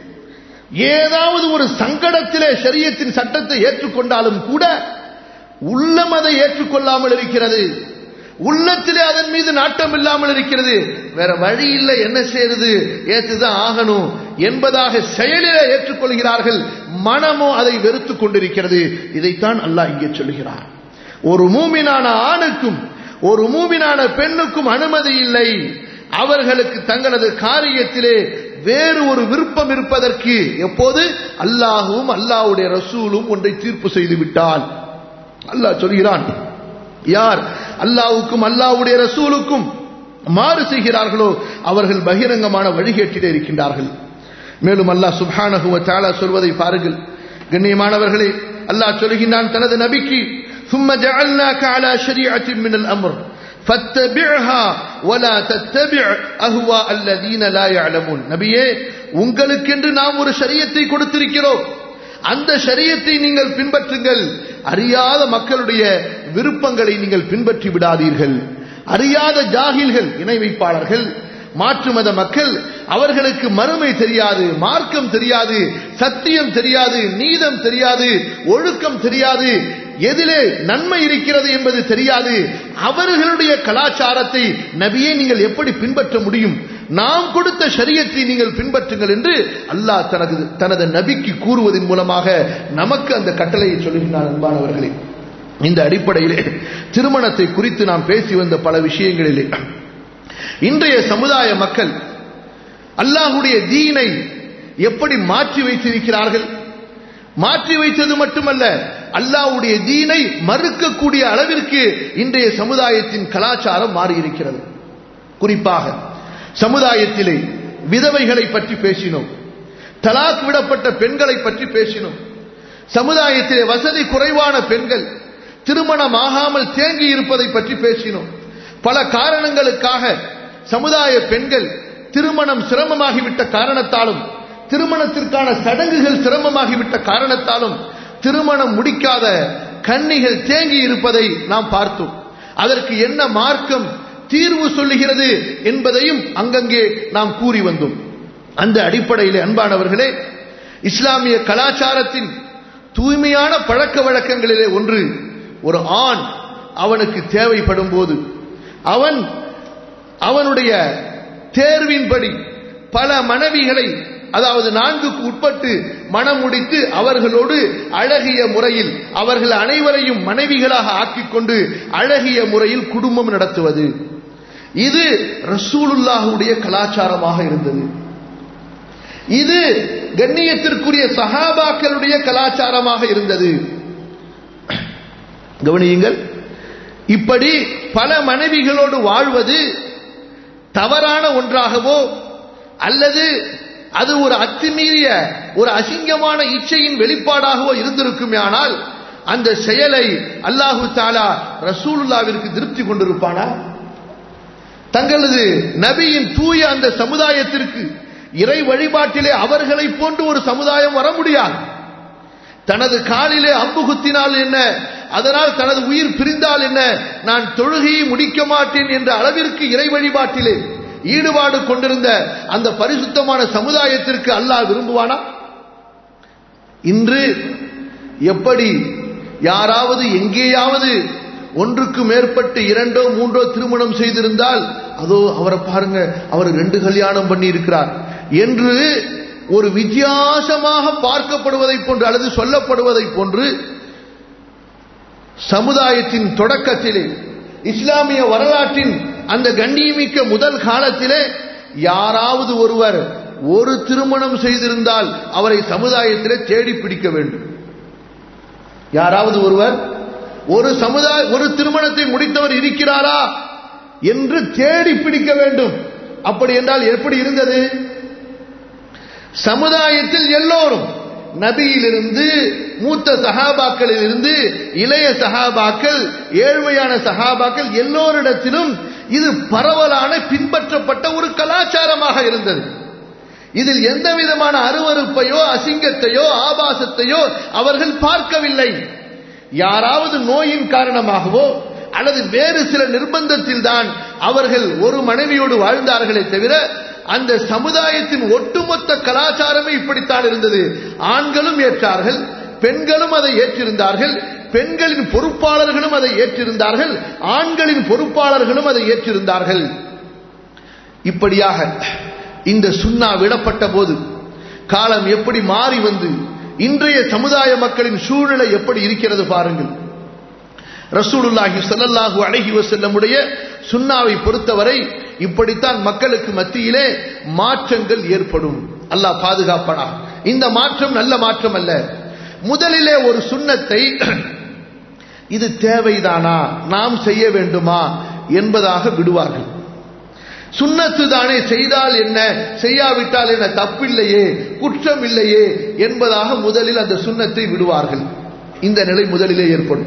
ஏதாவது ஒரு சங்கடத்திலே சரியத்தின் சட்டத்தை ஏற்றுக்கொண்டாலும் கூட உள்ளம் அதை ஏற்றுக்கொள்ளாமல் இருக்கிறது உள்ளத்திலே அதன் மீது நாட்டம் இல்லாமல் இருக்கிறது வேற வழி இல்லை என்ன செய்யறது ஏற்றுதான் ஆகணும் என்பதாக செயலிலே ஏற்றுக்கொள்கிறார்கள் மனமோ அதை வெறுத்துக் கொண்டிருக்கிறது இதைத்தான் அல்லாஹ் இங்கே சொல்கிறார் ஒரு மூமினான ஆணுக்கும் ஒரு மூமினான பெண்ணுக்கும் அனுமதி இல்லை அவர்களுக்கு தங்களது காரியத்திலே வேறு ஒரு விருப்பம் இருப்பதற்கு எப்போது அல்லாஹும் அல்லாஹ்வுடைய ரசூலும் ஒன்றை தீர்ப்பு செய்து விட்டால் அல்லாஹ் சொல்கிறான் யார் அல்லாஹ்வுக்கும் அல்லாஹ்வுடைய ரசூலுக்கும் மாறு செய்கிறார்களோ அவர்கள் பகிரங்கமான வழிகேட்டிலே இருக்கின்றார்கள் மேலும் அல்லாஹ் சுப்ஹானஹு வ தஆலா சொல்வதை பாருங்கள் கண்ணியமானவர்களே அல்லாஹ் சொல்கின்றான் தனது நபிக்கு ثم جعلناك على شريعة من الأمر فاتبعها ولا تتبع أهواء الذين لا يعلمون நபியே உங்களுக்கென்று நாம் ஒரு ஷரியத்தை கொடுத்திருக்கிறோம் அந்த ஷரியத்தை நீங்கள் பின்பற்றுங்கள் அறியாத மக்களுடைய விருப்பங்களை நீங்கள் பின்பற்றி விடாதீர்கள் அறியாத ஜாகில்கள் இணை வைப்பாளர்கள் மாற்று மத மக்கள் அவர்களுக்கு மறுமை தெரியாது மார்க்கம் தெரியாது சத்தியம் தெரியாது நீதம் தெரியாது ஒழுக்கம் தெரியாது எதிலே நன்மை இருக்கிறது என்பது தெரியாது அவர்களுடைய கலாச்சாரத்தை நபியை நீங்கள் எப்படி பின்பற்ற முடியும் நாம் கொடுத்த ஷரியத்தை நீங்கள் பின்பற்றுங்கள் என்று அல்லாஹ் தனது தனது நபிக்கு கூறுவதன் மூலமாக நமக்கு அந்த கட்டளையை சொல்லுகிறார் அன்பானவர்களே இந்த அடிப்படையிலே திருமணத்தை குறித்து நாம் பேசி வந்த பல விஷயங்களிலே இன்றைய சமுதாய மக்கள் அல்லாஹுடைய தீனை எப்படி மாற்றி வைத்திருக்கிறார்கள் மாற்றி வைத்தது மட்டுமல்ல அல்லாஹ்வுடைய தீனை மறுக்கக்கூடிய அளவிற்கு இன்றைய சமுதாயத்தின் கலாச்சாரம் மாறியிருக்கிறது குறிப்பாக சமுதாயத்திலே விதவைகளை பற்றி பேசினோம் தலாக் விடப்பட்ட பெண்களை பற்றி பேசினோம் சமுதாயத்திலே வசதி குறைவான பெண்கள் திருமணம் ஆகாமல் தேங்கி இருப்பதை பற்றி பேசினோம் பல காரணங்களுக்காக சமுதாய பெண்கள் திருமணம் சிரமமாகிவிட்ட காரணத்தாலும் திருமணத்திற்கான சடங்குகள் சிரமமாகிவிட்ட காரணத்தாலும் திருமணம் முடிக்காத கன்னிகள் தேங்கி இருப்பதை நாம் பார்த்தோம் அதற்கு என்ன மார்க்கம் தீர்வு சொல்லுகிறது என்பதையும் அங்கங்கே நாம் கூறி வந்தோம் அந்த அடிப்படையில் அன்பானவர்களே இஸ்லாமிய கலாச்சாரத்தின் தூய்மையான பழக்க வழக்கங்களிலே ஒன்று ஒரு ஆண் அவனுக்கு தேவைப்படும் போது அவன் அவனுடைய தேர்வின்படி பல மனைவிகளை அதாவது நான்குக்கு உட்பட்டு மனம் முடித்து அவர்களோடு அழகிய முறையில் அவர்கள் அனைவரையும் மனைவிகளாக ஆக்கிக் கொண்டு அழகிய முறையில் குடும்பம் நடத்துவது இது ரசூலுல்லாஹுடைய கலாச்சாரமாக இருந்தது இது கண்ணியத்திற்குரிய சஹாபாக்களுடைய கலாச்சாரமாக இருந்தது கவனியுங்கள் இப்படி பல மனைவிகளோடு வாழ்வது தவறான ஒன்றாகவோ அல்லது அது ஒரு அத்துமீறிய ஒரு அசிங்கமான இச்சையின் வெளிப்பாடாகவோ இருந்திருக்குமே ஆனால் அந்த செயலை அல்லாஹு தாலா ரசூலுல்லாவிற்கு திருப்தி கொண்டிருப்பானா தங்களது நபியின் தூய அந்த சமுதாயத்திற்கு இறை வழிபாட்டிலே அவர்களை போன்று ஒரு சமுதாயம் வர முடியாது தனது காலிலே அம்பு குத்தினால் என்ன அதனால் தனது உயிர் பிரிந்தால் என்ன நான் தொழுகையை முடிக்க மாட்டேன் என்ற அளவிற்கு இறை வழிபாட்டிலே ஈடுபாடு கொண்டிருந்த அந்த பரிசுத்தமான சமுதாயத்திற்கு அல்லாஹ் விரும்புவானா இன்று எப்படி யாராவது எங்கேயாவது ஒன்றுக்கு மேற்பட்டு இரண்டோ மூன்றோ திருமணம் செய்திருந்தால் அதோ அவரை பாருங்க அவர் ரெண்டு கல்யாணம் பண்ணி இருக்கிறார் என்று ஒரு வித்தியாசமாக பார்க்கப்படுவதை போன்று அல்லது சொல்லப்படுவதை போன்று சமுதாயத்தின் தொடக்கத்திலே இஸ்லாமிய வரலாற்றின் அந்த கண்ணியமிக்க முதல் காலத்திலே யாராவது ஒருவர் ஒரு திருமணம் செய்திருந்தால் அவரை சமுதாயத்திலே தேடி பிடிக்க வேண்டும் யாராவது ஒருவர் ஒரு சமுதாய ஒரு திருமணத்தை முடித்தவர் இருக்கிறாரா என்று தேடி பிடிக்க வேண்டும் அப்படி என்றால் எப்படி இருந்தது சமுதாயத்தில் எல்லோரும் நபியிலிருந்து மூத்த சகாபாக்களில் இருந்து இளைய சகாபாக்கள் ஏழ்மையான சகாபாக்கள் எல்லோரிடத்திலும் இது பரவலான பின்பற்றப்பட்ட ஒரு கலாச்சாரமாக இருந்தது இதில் எந்த விதமான அருவறுப்பையோ அசிங்கத்தையோ ஆபாசத்தையோ அவர்கள் பார்க்கவில்லை யாராவது நோயின் காரணமாகவோ அல்லது வேறு சில நிர்பந்தத்தில் தான் அவர்கள் ஒரு மனைவியோடு வாழ்ந்தார்களே தவிர அந்த சமுதாயத்தின் ஒட்டுமொத்த கலாச்சாரமே இப்படித்தான் இருந்தது ஆண்களும் ஏற்றார்கள் பெண்களும் அதை ஏற்றிருந்தார்கள் பெண்களின் பொறுப்பாளர்களும் அதை ஏற்றிருந்தார்கள் ஆண்களின் பொறுப்பாளர்களும் அதை ஏற்றிருந்தார்கள் இப்படியாக இந்த சுண்ணா விடப்பட்ட போது காலம் எப்படி மாறி வந்து இன்றைய சமுதாய மக்களின் சூழ்நிலை எப்படி இருக்கிறது பாருங்கள் ரசூலுல்லாஹி ஸல்லல்லாஹு அலைஹி வஸல்லமுடைய சுன்னாவை பொறுத்தவரை இப்படித்தான் மக்களுக்கு மத்தியிலே மாற்றங்கள் ஏற்படும் அல்லாஹ் பாதுகாப்பனா இந்த மாற்றம் நல்ல மாற்றம் அல்ல முதலிலே ஒரு சுண்ணத்தை இது தேவைதானா நாம் செய்ய வேண்டுமா என்பதாக விடுவார்கள் சுண்ணத்து தானே செய்தால் என்ன செய்யாவிட்டால் என்ன தப்பில்லையே குற்றம் இல்லையே என்பதாக முதலில் அந்த சுண்ணத்தை விடுவார்கள் இந்த நிலை முதலிலே ஏற்படும்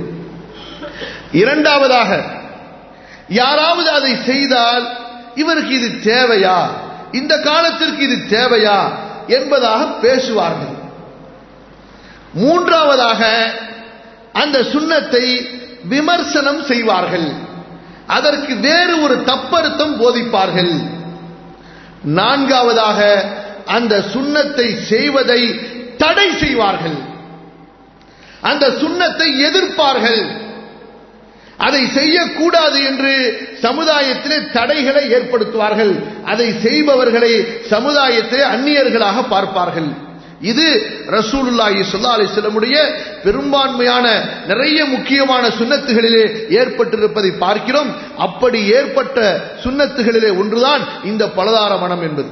இரண்டாவதாக யாராவது அதை செய்தால் இவருக்கு இது தேவையா இந்த காலத்திற்கு இது தேவையா என்பதாக பேசுவார்கள் மூன்றாவதாக அந்த சுண்ணத்தை விமர்சனம் செய்வார்கள் அதற்கு வேறு ஒரு தப்பருத்தம் போதிப்பார்கள் நான்காவதாக அந்த சுண்ணத்தை செய்வதை தடை செய்வார்கள் அந்த சுண்ணத்தை எதிர்ப்பார்கள் அதை செய்யக்கூடாது என்று சமுதாயத்திலே தடைகளை ஏற்படுத்துவார்கள் அதை செய்பவர்களை சமுதாயத்திலே அந்நியர்களாக பார்ப்பார்கள் இது ரசூலுல்லாஹி ஸல்லல்லாஹு அலைஹி வஸல்லமுடைய பெரும்பான்மையான நிறைய முக்கியமான சுன்னத்துகளிலே ஏற்பட்டிருப்பதை பார்க்கிறோம் அப்படி ஏற்பட்ட சுன்னத்துகளிலே ஒன்றுதான் இந்த பலதார மனம் என்பது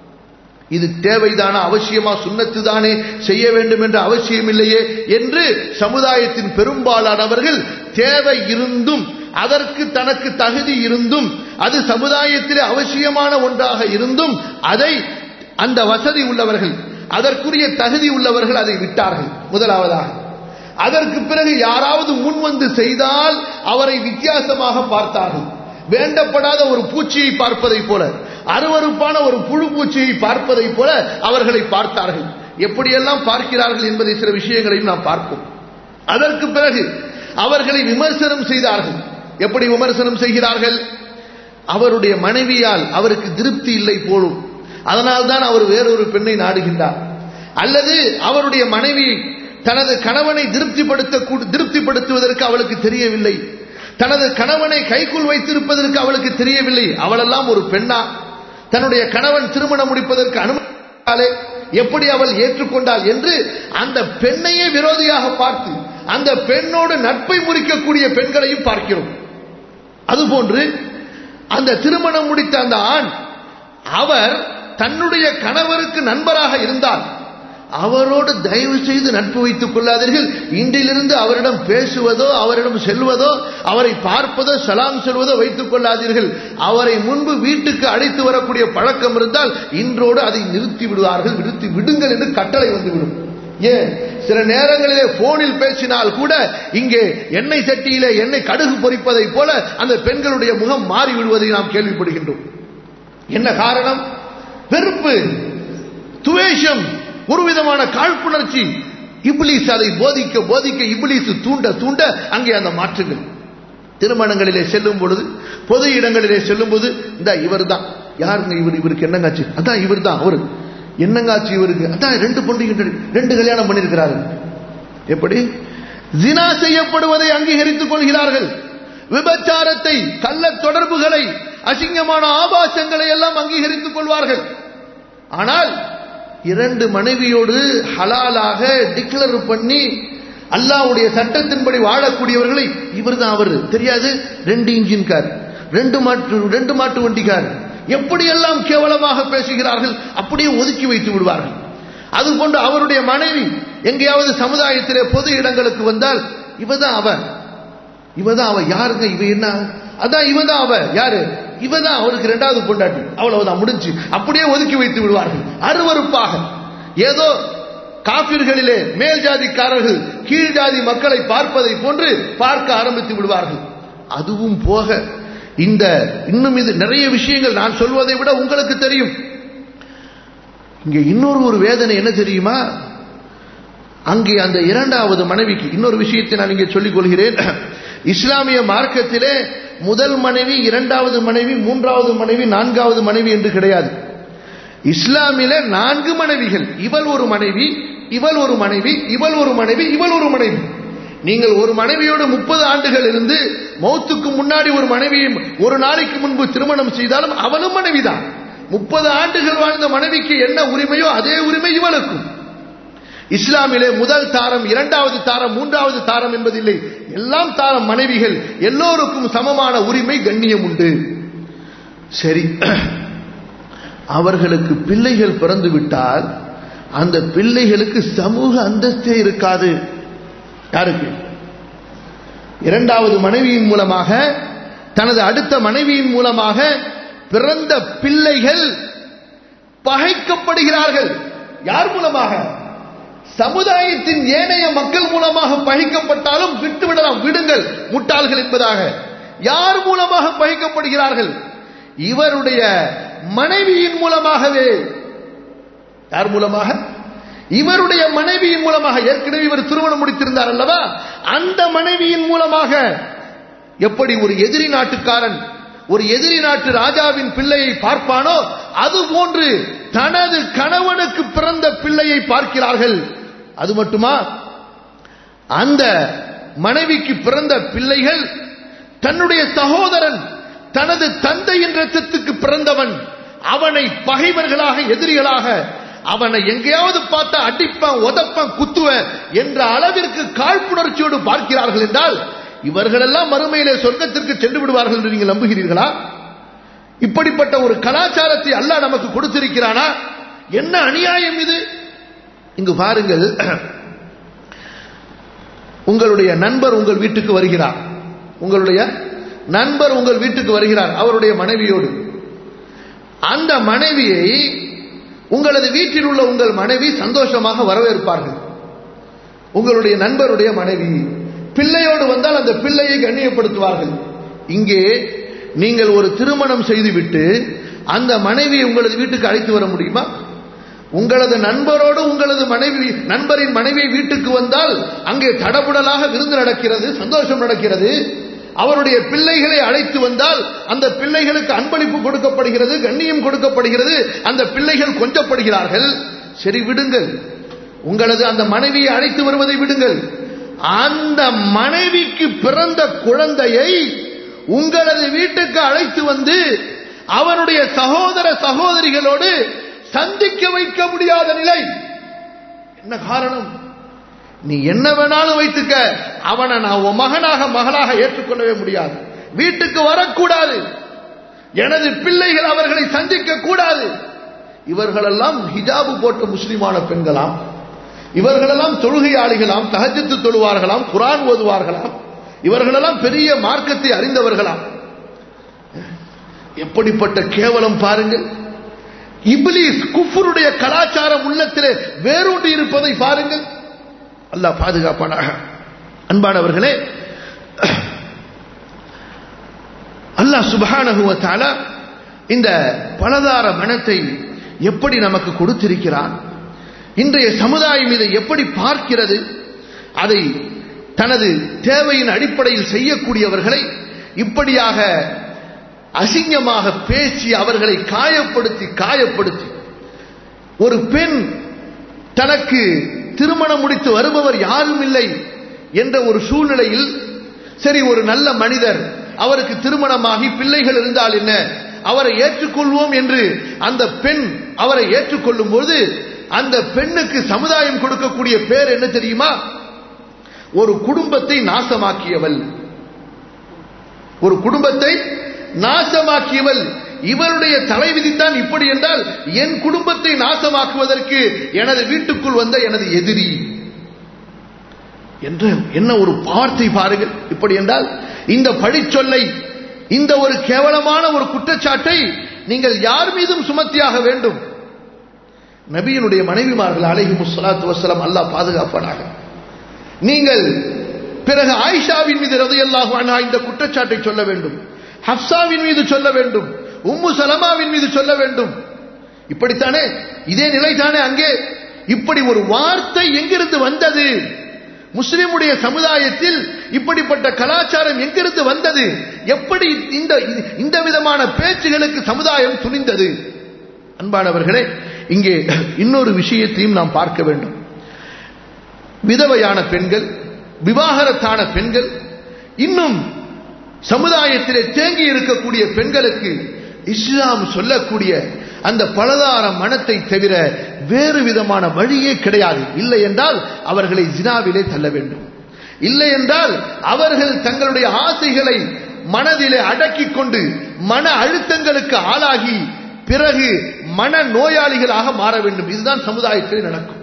இது தேவைதான அவசியமா சுண்ணத்து தானே செய்ய வேண்டும் என்ற அவசியம் இல்லையே என்று சமுதாயத்தின் பெரும்பாலானவர்கள் தேவை இருந்தும் அதற்கு தனக்கு தகுதி இருந்தும் அது சமுதாயத்திலே அவசியமான ஒன்றாக இருந்தும் அதை அந்த வசதி உள்ளவர்கள் அதற்குரிய தகுதி உள்ளவர்கள் அதை விட்டார்கள் முதலாவதாக அதற்கு பிறகு யாராவது முன் வந்து செய்தால் அவரை வித்தியாசமாக பார்த்தார்கள் வேண்டப்படாத ஒரு பூச்சியை பார்ப்பதை போல அருவறுப்பான ஒரு புழு பூச்சியை பார்ப்பதை போல அவர்களை பார்த்தார்கள் எப்படியெல்லாம் பார்க்கிறார்கள் என்பதை சில விஷயங்களையும் நாம் பார்ப்போம் அதற்கு பிறகு அவர்களை விமர்சனம் செய்தார்கள் எப்படி விமர்சனம் செய்கிறார்கள் அவருடைய மனைவியால் அவருக்கு திருப்தி இல்லை போலும் அதனால்தான் அவர் வேறொரு பெண்ணை நாடுகின்றார் அல்லது அவருடைய மனைவி தனது கணவனை திருப்திப்படுத்த திருப்திப்படுத்துவதற்கு அவளுக்கு தெரியவில்லை தனது கணவனை கைக்குள் வைத்திருப்பதற்கு அவளுக்கு தெரியவில்லை அவளெல்லாம் ஒரு பெண்ணா தன்னுடைய கணவன் திருமணம் முடிப்பதற்கு அனுமதி எப்படி அவள் ஏற்றுக்கொண்டாள் என்று அந்த பெண்ணையே விரோதியாக பார்த்து அந்த பெண்ணோடு நட்பை முறிக்கக்கூடிய பெண்களையும் பார்க்கிறோம் அதுபோன்று அந்த திருமணம் முடித்த அந்த ஆண் அவர் தன்னுடைய கணவருக்கு நண்பராக இருந்தால் அவரோடு தயவு செய்து நட்பு வைத்துக் கொள்ளாதீர்கள் இன்றிலிருந்து அவரிடம் பேசுவதோ அவரிடம் செல்வதோ அவரை பார்ப்பதோ சலாம் சொல்வதோ வைத்துக் கொள்ளாதீர்கள் அவரை முன்பு வீட்டுக்கு அழைத்து வரக்கூடிய பழக்கம் இருந்தால் இன்றோடு அதை நிறுத்தி விடுவார்கள் நிறுத்தி விடுங்கள் என்று கட்டளை வந்துவிடும் ஏன் சில நேரங்களிலே போனில் பேசினால் கூட இங்கே எண்ணெய் சட்டியிலே எண்ணெய் கடுகு பொறிப்பதை போல அந்த பெண்களுடைய முகம் மாறி விடுவதை நாம் கேள்விப்படுகின்றோம் என்ன காரணம் வெறுப்பு துவேஷம் ஒரு விதமான காழ்ப்புணர்ச்சி இப்லீஸ் அதை போதிக்க போதிக்க இப்லீஸ் தூண்ட தூண்ட அங்கே அந்த மாற்றங்கள் திருமணங்களிலே செல்லும் பொழுது பொது இடங்களிலே செல்லும் போது இந்த இவர் தான் யாருங்க இவர் இவருக்கு என்னங்காச்சு அதான் இவர் தான் அவரு என்னங்காச்சு இவருக்கு அதான் ரெண்டு பொண்ணு ரெண்டு கல்யாணம் பண்ணியிருக்கிறாரு எப்படி ஜினா செய்யப்படுவதை அங்கீகரித்துக் கொள்கிறார்கள் விபச்சாரத்தை கள்ள தொடர்புகளை அசிங்கமான ஆபாசங்களை எல்லாம் அங்கீகரித்துக் கொள்வார்கள் ஆனால் இரண்டு மனைவியோடு ஹலாலாக டிக்ளர் பண்ணி அல்லாவுடைய சட்டத்தின்படி வாழக்கூடியவர்களை இவர் தான் அவர் தெரியாது ரெண்டு இன்ஜின் கார் ரெண்டு மாட்டு ரெண்டு மாட்டு வண்டிக்கார் எப்படியெல்லாம் கேவலமாக பேசுகிறார்கள் அப்படியே ஒதுக்கி வைத்து விடுவார்கள் அதுபோன்று அவருடைய மனைவி எங்கேயாவது சமுதாயத்திலே பொது இடங்களுக்கு வந்தால் இவதான் அவ இவதான் அவ யாருங்க இவ என்ன அதான் இவதான் அவ யாரு இவதான் அவருக்கு இரண்டாவது பொண்டாட்டி அவ்வளவுதான் முடிஞ்சு அப்படியே ஒதுக்கி வைத்து விடுவார்கள் அருவறுப்பாக ஏதோ காபிர்களிலே மேல் ஜாதிக்காரர்கள் கீழ் ஜாதி மக்களை பார்ப்பதை போன்று பார்க்க ஆரம்பித்து விடுவார்கள் அதுவும் போக இந்த இன்னும் இது நிறைய விஷயங்கள் நான் சொல்வதை விட உங்களுக்கு தெரியும் இங்க இன்னொரு ஒரு வேதனை என்ன தெரியுமா அங்கே அந்த இரண்டாவது மனைவிக்கு இன்னொரு விஷயத்தை நான் இங்கே சொல்லிக் கொள்கிறேன் இஸ்லாமிய மார்க்கத்திலே முதல் மனைவி இரண்டாவது மனைவி மூன்றாவது மனைவி நான்காவது மனைவி என்று கிடையாது இஸ்லாமில நான்கு மனைவிகள் இவள் ஒரு மனைவி இவள் ஒரு மனைவி இவள் ஒரு மனைவி இவள் ஒரு மனைவி நீங்கள் ஒரு மனைவியோடு முப்பது ஆண்டுகள் இருந்து மௌத்துக்கு முன்னாடி ஒரு மனைவியை ஒரு நாளைக்கு முன்பு திருமணம் செய்தாலும் அவளும் மனைவிதான் முப்பது ஆண்டுகள் வாழ்ந்த மனைவிக்கு என்ன உரிமையோ அதே உரிமை இவளுக்கும் இஸ்லாமிலே முதல் தாரம் இரண்டாவது தாரம் மூன்றாவது தாரம் என்பதில்லை எல்லாம் தாரம் மனைவிகள் எல்லோருக்கும் சமமான உரிமை கண்ணியம் உண்டு சரி அவர்களுக்கு பிள்ளைகள் பிறந்து விட்டால் அந்த பிள்ளைகளுக்கு சமூக அந்தஸ்தே இருக்காது யாருக்கு இரண்டாவது மனைவியின் மூலமாக தனது அடுத்த மனைவியின் மூலமாக பிறந்த பிள்ளைகள் பகைக்கப்படுகிறார்கள் யார் மூலமாக சமுதாயத்தின் ஏனைய மக்கள் மூலமாக பகைக்கப்பட்டாலும் விட்டுவிடலாம் விடுங்கள் முட்டாள்கள் என்பதாக யார் மூலமாக பகைக்கப்படுகிறார்கள் இவருடைய மனைவியின் மூலமாகவே யார் மூலமாக இவருடைய மனைவியின் மூலமாக ஏற்கனவே இவர் திருமணம் முடித்திருந்தார் அல்லவா அந்த மனைவியின் மூலமாக எப்படி ஒரு எதிரி நாட்டுக்காரன் ஒரு எதிரி நாட்டு ராஜாவின் பிள்ளையை பார்ப்பானோ அது போன்று தனது கணவனுக்கு பிறந்த பிள்ளையை பார்க்கிறார்கள் அது மட்டுமா அந்த மனைவிக்கு பிறந்த பிள்ளைகள் தன்னுடைய சகோதரன் தனது தந்தையின் ரத்தத்துக்கு பிறந்தவன் அவனை பகைவர்களாக எதிரிகளாக அவனை எங்கேயாவது பார்த்தா அடிப்பான் உதப்பான் குத்துவன் என்ற அளவிற்கு காழ்ப்புணர்ச்சியோடு பார்க்கிறார்கள் என்றால் இவர்களெல்லாம் மறுமையிலே சொர்க்கத்திற்கு சென்று விடுவார்கள் என்று நீங்கள் நம்புகிறீர்களா இப்படிப்பட்ட ஒரு கலாச்சாரத்தை அல்லாஹ் நமக்கு கொடுத்திருக்கிறானா என்ன அநியாயம் இது இங்கு பாருங்கள் உங்களுடைய நண்பர் உங்கள் வீட்டுக்கு வருகிறார் உங்களுடைய நண்பர் உங்கள் வீட்டுக்கு வருகிறார் அவருடைய மனைவியோடு அந்த மனைவியை உங்களது வீட்டில் உள்ள உங்கள் மனைவி சந்தோஷமாக வரவேற்பார்கள் உங்களுடைய நண்பருடைய மனைவி பிள்ளையோடு வந்தால் அந்த பிள்ளையை கண்ணியப்படுத்துவார்கள் இங்கே நீங்கள் ஒரு திருமணம் செய்துவிட்டு அந்த மனைவியை உங்களது வீட்டுக்கு அழைத்து வர முடியுமா உங்களது நண்பரோடு உங்களது மனைவி நண்பரின் மனைவி வீட்டுக்கு வந்தால் அங்கே தடபுடலாக விருந்து நடக்கிறது சந்தோஷம் நடக்கிறது அவருடைய பிள்ளைகளை அழைத்து வந்தால் அந்த பிள்ளைகளுக்கு அன்பளிப்பு கொடுக்கப்படுகிறது கண்ணியம் கொடுக்கப்படுகிறது அந்த பிள்ளைகள் கொஞ்சப்படுகிறார்கள் சரி விடுங்கள் உங்களது அந்த மனைவியை அழைத்து வருவதை விடுங்கள் அந்த மனைவிக்கு பிறந்த குழந்தையை உங்களது வீட்டுக்கு அழைத்து வந்து அவனுடைய சகோதர சகோதரிகளோடு சந்திக்க வைக்க முடியாத நிலை என்ன காரணம் நீ என்ன வேணாலும் வைத்துக்க அவனை நான் உன் மகனாக மகளாக ஏற்றுக்கொள்ளவே முடியாது வீட்டுக்கு வரக்கூடாது எனது பிள்ளைகள் அவர்களை சந்திக்க கூடாது இவர்களெல்லாம் ஹிஜாபு போட்ட முஸ்லிமான பெண்களாம் இவர்களெல்லாம் தொழுகையாளிகளாம் தகஜத்து தொழுவார்களாம் குரான் ஓதுவார்களாம் இவர்களெல்லாம் பெரிய மார்க்கத்தை அறிந்தவர்களாம் எப்படிப்பட்ட கேவலம் பாருங்கள் இப்லீஸ் குஃபருடைய கலாச்சாரம் உள்ளத்திலே வேரூண்டி இருப்பதை பாருங்கள் அல்லாஹ் பாதுகாப்பானாக அன்பானவர்களே அல்லாஹ் சுபஹானகுவத்தால இந்த பலதார மனத்தை எப்படி நமக்கு கொடுத்திருக்கிறான் இன்றைய சமுதாயம் இதை எப்படி பார்க்கிறது அதை தனது தேவையின் அடிப்படையில் செய்யக்கூடியவர்களை இப்படியாக அசிங்கமாக பேசி அவர்களை காயப்படுத்தி காயப்படுத்தி ஒரு பெண் தனக்கு திருமணம் முடித்து வருபவர் யாரும் இல்லை என்ற ஒரு சூழ்நிலையில் சரி ஒரு நல்ல மனிதர் அவருக்கு திருமணமாகி பிள்ளைகள் இருந்தால் என்ன அவரை ஏற்றுக்கொள்வோம் என்று அந்த பெண் அவரை ஏற்றுக்கொள்ளும் போது அந்த பெண்ணுக்கு சமுதாயம் கொடுக்கக்கூடிய பேர் என்ன தெரியுமா ஒரு குடும்பத்தை நாசமாக்கியவள் ஒரு குடும்பத்தை நாசமாக்கியவள் இவருடைய தலைவிதித்தான் இப்படி என்றால் என் குடும்பத்தை நாசமாக்குவதற்கு எனது வீட்டுக்குள் வந்த எனது எதிரி என்று என்ன ஒரு வார்த்தை பாருங்கள் இப்படி என்றால் இந்த பழிச்சொல்லை இந்த ஒரு கேவலமான ஒரு குற்றச்சாட்டை நீங்கள் யார் மீதும் சுமத்தியாக வேண்டும் நபியினுடைய மனைவிமார்கள் அழகி முஸ்லாத்து வசலம் அல்லாஹ் பாதுகாப்பானாக நீங்கள் பிறகு ஆயிஷாவின் மீது ரதையல்லாஹு அண்ணா இந்த குற்றச்சாட்டை சொல்ல வேண்டும் ஹப்சாவின் மீது சொல்ல வேண்டும் உம்மு சலமாவின் மீது சொல்ல வேண்டும் இப்படித்தானே இதே நிலைதானே அங்கே இப்படி ஒரு வார்த்தை எங்கிருந்து வந்தது முஸ்லிமுடைய சமுதாயத்தில் இப்படிப்பட்ட கலாச்சாரம் எங்கிருந்து வந்தது எப்படி இந்த இந்த விதமான பேச்சுகளுக்கு சமுதாயம் துணிந்தது அன்பானவர்களே இங்கே இன்னொரு விஷயத்தையும் நாம் பார்க்க வேண்டும் விதவையான பெண்கள் விவாகரத்தான பெண்கள் இன்னும் சமுதாயத்திலே தேங்கி இருக்கக்கூடிய பெண்களுக்கு இஸ்லாம் சொல்லக்கூடிய அந்த பலதார மனத்தை தவிர வேறு விதமான வழியே கிடையாது இல்லை என்றால் அவர்களை ஜினாவிலே தள்ள வேண்டும் இல்லை என்றால் அவர்கள் தங்களுடைய ஆசைகளை மனதிலே அடக்கிக் கொண்டு மன அழுத்தங்களுக்கு ஆளாகி பிறகு மன நோயாளிகளாக மாற வேண்டும் இதுதான் சமுதாயத்தில் நடக்கும்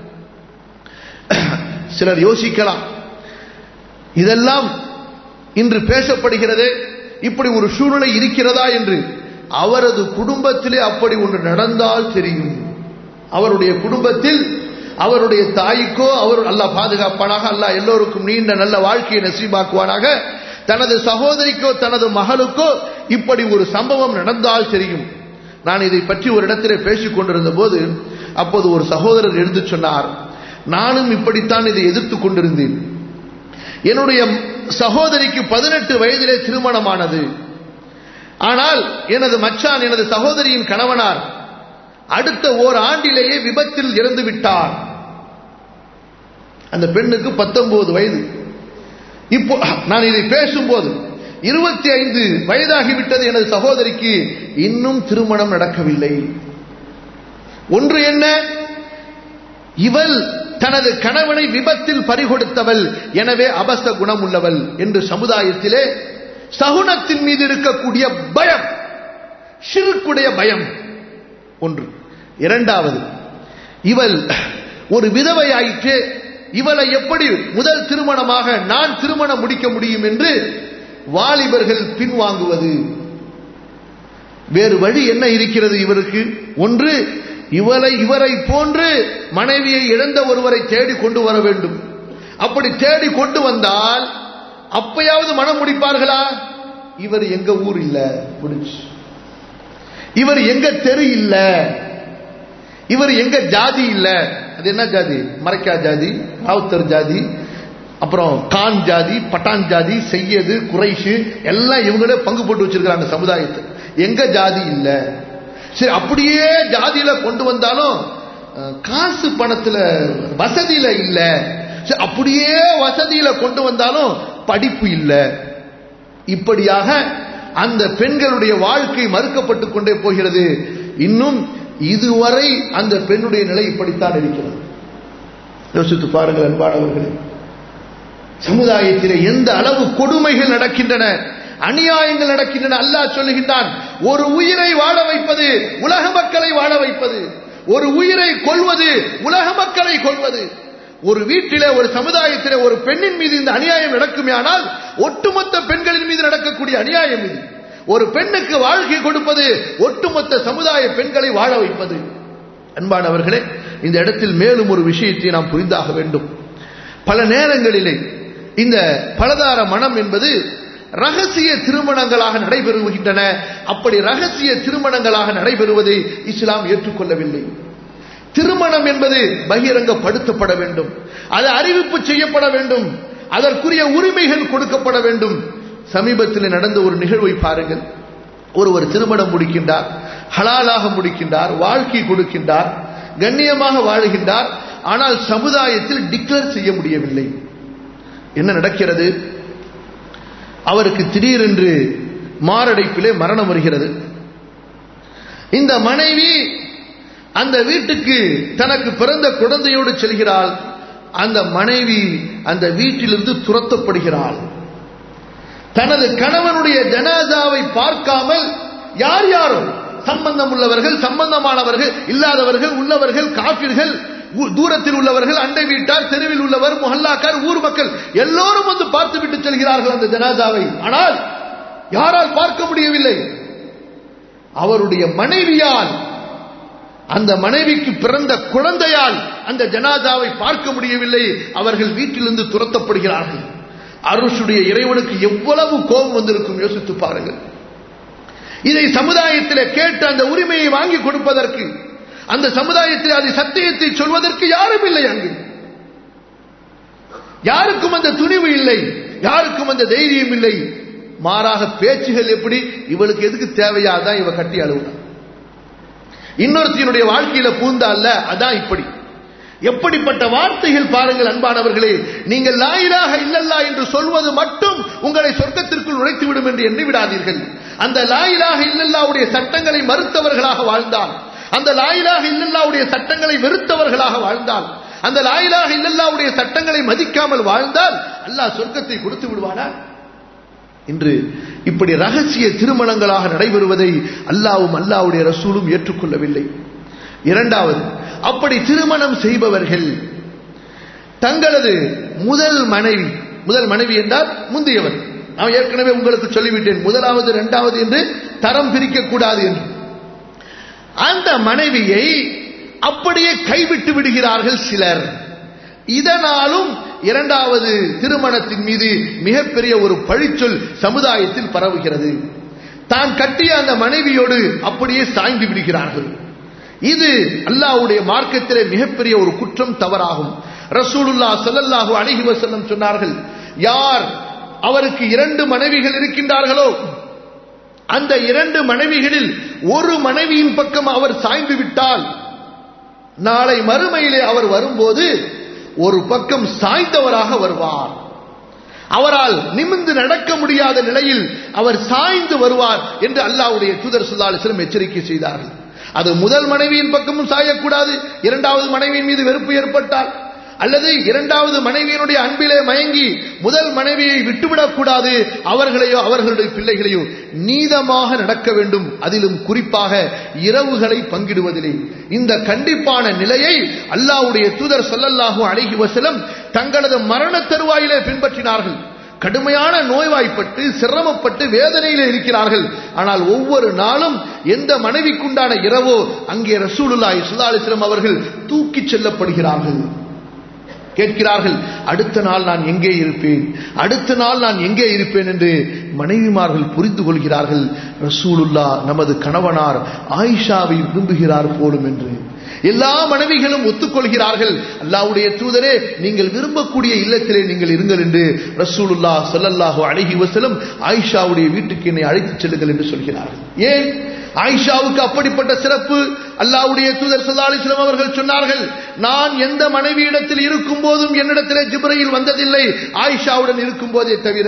சிலர் யோசிக்கலாம் இதெல்லாம் இன்று பேசப்படுகிறது இப்படி ஒரு சூழ்நிலை இருக்கிறதா என்று அவரது குடும்பத்திலே அப்படி ஒன்று நடந்தால் தெரியும் அவருடைய குடும்பத்தில் அவருடைய தாய்க்கோ அவர் அல்லாஹ் பாதுகாப்பானாக அல்லாஹ் எல்லோருக்கும் நீண்ட நல்ல வாழ்க்கையை நசீபாக்குவானாக தனது சகோதரிக்கோ தனது மகளுக்கோ இப்படி ஒரு சம்பவம் நடந்தால் தெரியும் நான் இதை பற்றி ஒரு இடத்திலே பேசிக் கொண்டிருந்த போது அப்போது ஒரு சகோதரர் எழுந்து சொன்னார் நானும் இப்படித்தான் இதை எதிர்த்துக் கொண்டிருந்தேன் என்னுடைய சகோதரிக்கு பதினெட்டு வயதிலே திருமணமானது ஆனால் எனது மச்சான் எனது சகோதரியின் கணவனார் அடுத்த ஓர் ஆண்டிலேயே விபத்தில் இறந்து விட்டார் அந்த பெண்ணுக்கு பத்தொன்பது வயது இப்போ நான் இதை பேசும்போது இருபத்தி ஐந்து வயதாகிவிட்டது எனது சகோதரிக்கு இன்னும் திருமணம் நடக்கவில்லை ஒன்று என்ன இவள் தனது கணவனை விபத்தில் பறிகொடுத்தவள் எனவே அபச குணம் உள்ளவள் என்று சமுதாயத்திலே சகுனத்தின் மீது இருக்கக்கூடிய பயம் சிறுக்குடைய பயம் ஒன்று இரண்டாவது இவள் ஒரு விதவை ஆயிற்று இவளை எப்படி முதல் திருமணமாக நான் திருமணம் முடிக்க முடியும் என்று வாலிபர்கள் பின்வாங்குவது வேறு வழி என்ன இருக்கிறது இவருக்கு ஒன்று இவளை இவரை போன்று மனைவியை இழந்த ஒருவரை தேடி கொண்டு வர வேண்டும் அப்படி தேடி கொண்டு வந்தால் அப்பயாவது மனம் முடிப்பார்களா இவர் எங்க ஊர் இல்ல முடிச்சு இவர் எங்க தெரு இல்ல இவர் எங்க ஜாதி இல்ல அது என்ன ஜாதி மறைக்கா ஜாதி ராவுத்தர் ஜாதி அப்புறம் கான் ஜாதி பட்டான் ஜாதி செய்யது குறைஷு எல்லாம் இவங்களே பங்கு போட்டு வச்சிருக்காங்க சமுதாயத்தை எங்க ஜாதி இல்ல சரி அப்படியே ஜாதியில கொண்டு வந்தாலும் அஹ், காசு பணத்துல வசதியில இல்ல சரி அப்படியே வசதியில கொண்டு வந்தாலும் படிப்பு இல்ல இப்படியாக அந்த பெண்களுடைய வாழ்க்கை மறுக்கப்பட்டு கொண்டே போகிறது இன்னும் இதுவரை அந்த பெண்ணுடைய நிலை இப்படித்தான் இருக்கிறது யோசித்து பாருங்கள் அன்பானவர்களே சமுதாயத்திலே எந்த அளவு கொடுமைகள் நடக்கின்றன அநியாயங்கள் நடக்கின்றன அல்லாஹ் சொல்லுகின்றான் ஒரு உயிரை வாழ வைப்பது உலக மக்களை வாழ வைப்பது ஒரு உயிரை கொள்வது உலக மக்களை கொள்வது ஒரு வீட்டிலே ஒரு சமுதாயத்திலே ஒரு பெண்ணின் மீது இந்த அநியாயம் நடக்குமேயானால் ஒட்டுமொத்த பெண்களின் மீது நடக்கக்கூடிய அநியாயம் இது ஒரு பெண்ணுக்கு வாழ்க்கை கொடுப்பது ஒட்டுமொத்த சமுதாய பெண்களை வாழ வைப்பது அன்பானவர்களே இந்த இடத்தில் மேலும் ஒரு விஷயத்தை நாம் புரிந்தாக வேண்டும் பல நேரங்களிலே இந்த பலதார மனம் என்பது ரகசிய திருமணங்களாக நடைபெறுகின்றன அப்படி ரகசிய திருமணங்களாக நடைபெறுவதை இஸ்லாம் ஏற்றுக்கொள்ளவில்லை திருமணம் என்பது பகிரங்கப்படுத்தப்பட வேண்டும் அது அறிவிப்பு செய்யப்பட வேண்டும் அதற்குரிய உரிமைகள் கொடுக்கப்பட வேண்டும் சமீபத்தில் நடந்த ஒரு நிகழ்வை பாருங்கள் ஒருவர் திருமணம் முடிக்கின்றார் ஹலாலாக முடிக்கின்றார் வாழ்க்கை கொடுக்கின்றார் கண்ணியமாக வாழுகின்றார் ஆனால் சமுதாயத்தில் டிக்ளேர் செய்ய முடியவில்லை என்ன நடக்கிறது அவருக்கு திடீரென்று மாரடைப்பிலே மரணம் வருகிறது இந்த மனைவி அந்த வீட்டுக்கு தனக்கு பிறந்த குழந்தையோடு செல்கிறாள் அந்த மனைவி அந்த வீட்டிலிருந்து துரத்தப்படுகிறாள் தனது கணவனுடைய ஜனாதாவை பார்க்காமல் யார் யாரும் சம்பந்தம் உள்ளவர்கள் சம்பந்தமானவர்கள் இல்லாதவர்கள் உள்ளவர்கள் காப்பீர்கள் தூரத்தில் உள்ளவர்கள் அண்டை வீட்டார் தெருவில் உள்ளவர் முஹல்லாக்கார் ஊர் மக்கள் எல்லோரும் வந்து பார்த்து விட்டு செல்கிறார்கள் அந்த ஜனாதாவை ஆனால் யாரால் பார்க்க முடியவில்லை அவருடைய மனைவியால் அந்த மனைவிக்கு பிறந்த குழந்தையால் அந்த ஜனாதாவை பார்க்க முடியவில்லை அவர்கள் வீட்டிலிருந்து துரத்தப்படுகிறார்கள் அருஷுடைய இறைவனுக்கு எவ்வளவு கோபம் வந்திருக்கும் யோசித்து பாருங்கள் இதை சமுதாயத்தில் கேட்டு அந்த உரிமையை வாங்கி கொடுப்பதற்கு அந்த சமுதாயத்தில் அது சத்தியத்தை சொல்வதற்கு யாரும் இல்லை அங்கு யாருக்கும் அந்த துணிவு இல்லை யாருக்கும் அந்த தைரியம் இல்லை மாறாக பேச்சுகள் எப்படி இவளுக்கு எதுக்கு தேவையா அதான் இவ கட்டி அழுவுனா இன்னொருத்தினுடைய வாழ்க்கையில பூந்தா அல்ல அதான் இப்படி எப்படிப்பட்ட வார்த்தைகள் பாருங்கள் அன்பானவர்களே நீங்கள் லாயிலாக இல்லல்லா என்று சொல்வது மட்டும் உங்களை சொர்க்கத்திற்குள் நுழைத்து விடும் என்று எண்ணி விடாதீர்கள் அந்த லாயிலாக இல்லல்லாவுடைய சட்டங்களை மறுத்தவர்களாக வாழ்ந்தால் அந்த லாயிலாக இல்லல்லாவுடைய சட்டங்களை வெறுத்தவர்களாக வாழ்ந்தால் அந்த லாயிலாக இல்லல்லாவுடைய சட்டங்களை மதிக்காமல் வாழ்ந்தால் அல்லாஹ் சொர்க்கத்தை கொடுத்து விடுவானா இன்று இப்படி ரகசிய திருமணங்களாக நடைபெறுவதை அல்லாவும் அல்லாவுடைய ரசூலும் ஏற்றுக்கொள்ளவில்லை இரண்டாவது அப்படி திருமணம் செய்பவர்கள் தங்களது முதல் மனைவி முதல் மனைவி என்றால் முந்தையவர் நான் ஏற்கனவே உங்களுக்கு சொல்லிவிட்டேன் முதலாவது இரண்டாவது என்று தரம் பிரிக்க கூடாது என்று அந்த மனைவியை அப்படியே கைவிட்டு விடுகிறார்கள் சிலர் இதனாலும் இரண்டாவது திருமணத்தின் மீது மிகப்பெரிய ஒரு பழிச்சொல் சமுதாயத்தில் பரவுகிறது தான் கட்டிய அந்த மனைவியோடு அப்படியே சாய்ந்து விடுகிறார்கள் இது அல்லாஹ்வுடைய மார்க்கத்திலே மிகப்பெரிய ஒரு குற்றம் தவறாகும் ரசூலுல்லா ஸல்லல்லாஹு அலைஹி வஸல்லம் சொன்னார்கள் யார் அவருக்கு இரண்டு மனைவிகள் இருக்கின்றார்களோ அந்த இரண்டு மனைவிகளில் ஒரு மனைவியின் பக்கம் அவர் சாய்ந்து விட்டால் நாளை மறுமையிலே அவர் வரும்போது ஒரு பக்கம் சாய்ந்தவராக வருவார் அவரால் நிமிர்ந்து நடக்க முடியாத நிலையில் அவர் சாய்ந்து வருவார் என்று அல்லாஹ்வுடைய தூதர் ஸல்லல்லாஹு அலைஹி வஸல்லம் எச்சரிக்கை செய்தார்கள் அது முதல் மனைவியின் பக்கமும் சாயக்கூடாது இரண்டாவது மனைவியின் மீது வெறுப்பு ஏற்பட்டால் அல்லது இரண்டாவது மனைவியினுடைய அன்பிலே மயங்கி முதல் மனைவியை விட்டுவிடக்கூடாது அவர்களையோ அவர்களுடைய பிள்ளைகளையோ நீதமாக நடக்க வேண்டும் அதிலும் குறிப்பாக இரவுகளை பங்கிடுவதிலே இந்த கண்டிப்பான நிலையை அல்லாஹ்வுடைய தூதர் ஸல்லல்லாஹு அலைஹி வஸல்லம் தங்களது மரண தருவாயிலே பின்பற்றினார்கள் கடுமையான நோய்வாய்ப்பட்டு சிரமப்பட்டு வேதனையிலே இருக்கிறார்கள் ஆனால் ஒவ்வொரு நாளும் எந்த மனைவிக்குண்டான இரவோ அங்கே ரசூலுல்லாஹி ஸல்லல்லாஹு அலைஹி வஸல்லம் அவர்கள் தூக்கிச் செல்லப்படுகிறார்கள் கேட்கிறார்கள் அடுத்த நாள் நான் எங்கே இருப்பேன் அடுத்த நாள் நான் எங்கே இருப்பேன் என்று மனைவிமார்கள் புரிந்து கொள்கிறார்கள் ரசூலுல்லா நமது கணவனார் ஆயிஷாவை விரும்புகிறார் போலும் என்று எல்லா மனைவிகளும் ஒத்துக்கொள்கிறார்கள் அல்லாவுடைய தூதரே நீங்கள் விரும்பக்கூடிய இல்லத்திலே நீங்கள் இருங்கள் என்று ரசூலுல்லா சொல்லல்லாஹு அழகி வசலம் ஆயிஷாவுடைய வீட்டுக்கு என்னை அழைத்துச் செல்லுங்கள் என்று சொல்கிறார்கள் ஏன் ஆயிஷாவுக்கு அப்படிப்பட்ட சிறப்பு அல்லாவுடைய தூதர் சல்லா அலிஸ்லாம் அவர்கள் சொன்னார்கள் நான் எந்த மனைவியிடத்தில் இருக்கும் போதும் என்னிடத்திலே ஜிப்ரையில் வந்ததில்லை ஆயிஷாவுடன் இருக்கும் போதே தவிர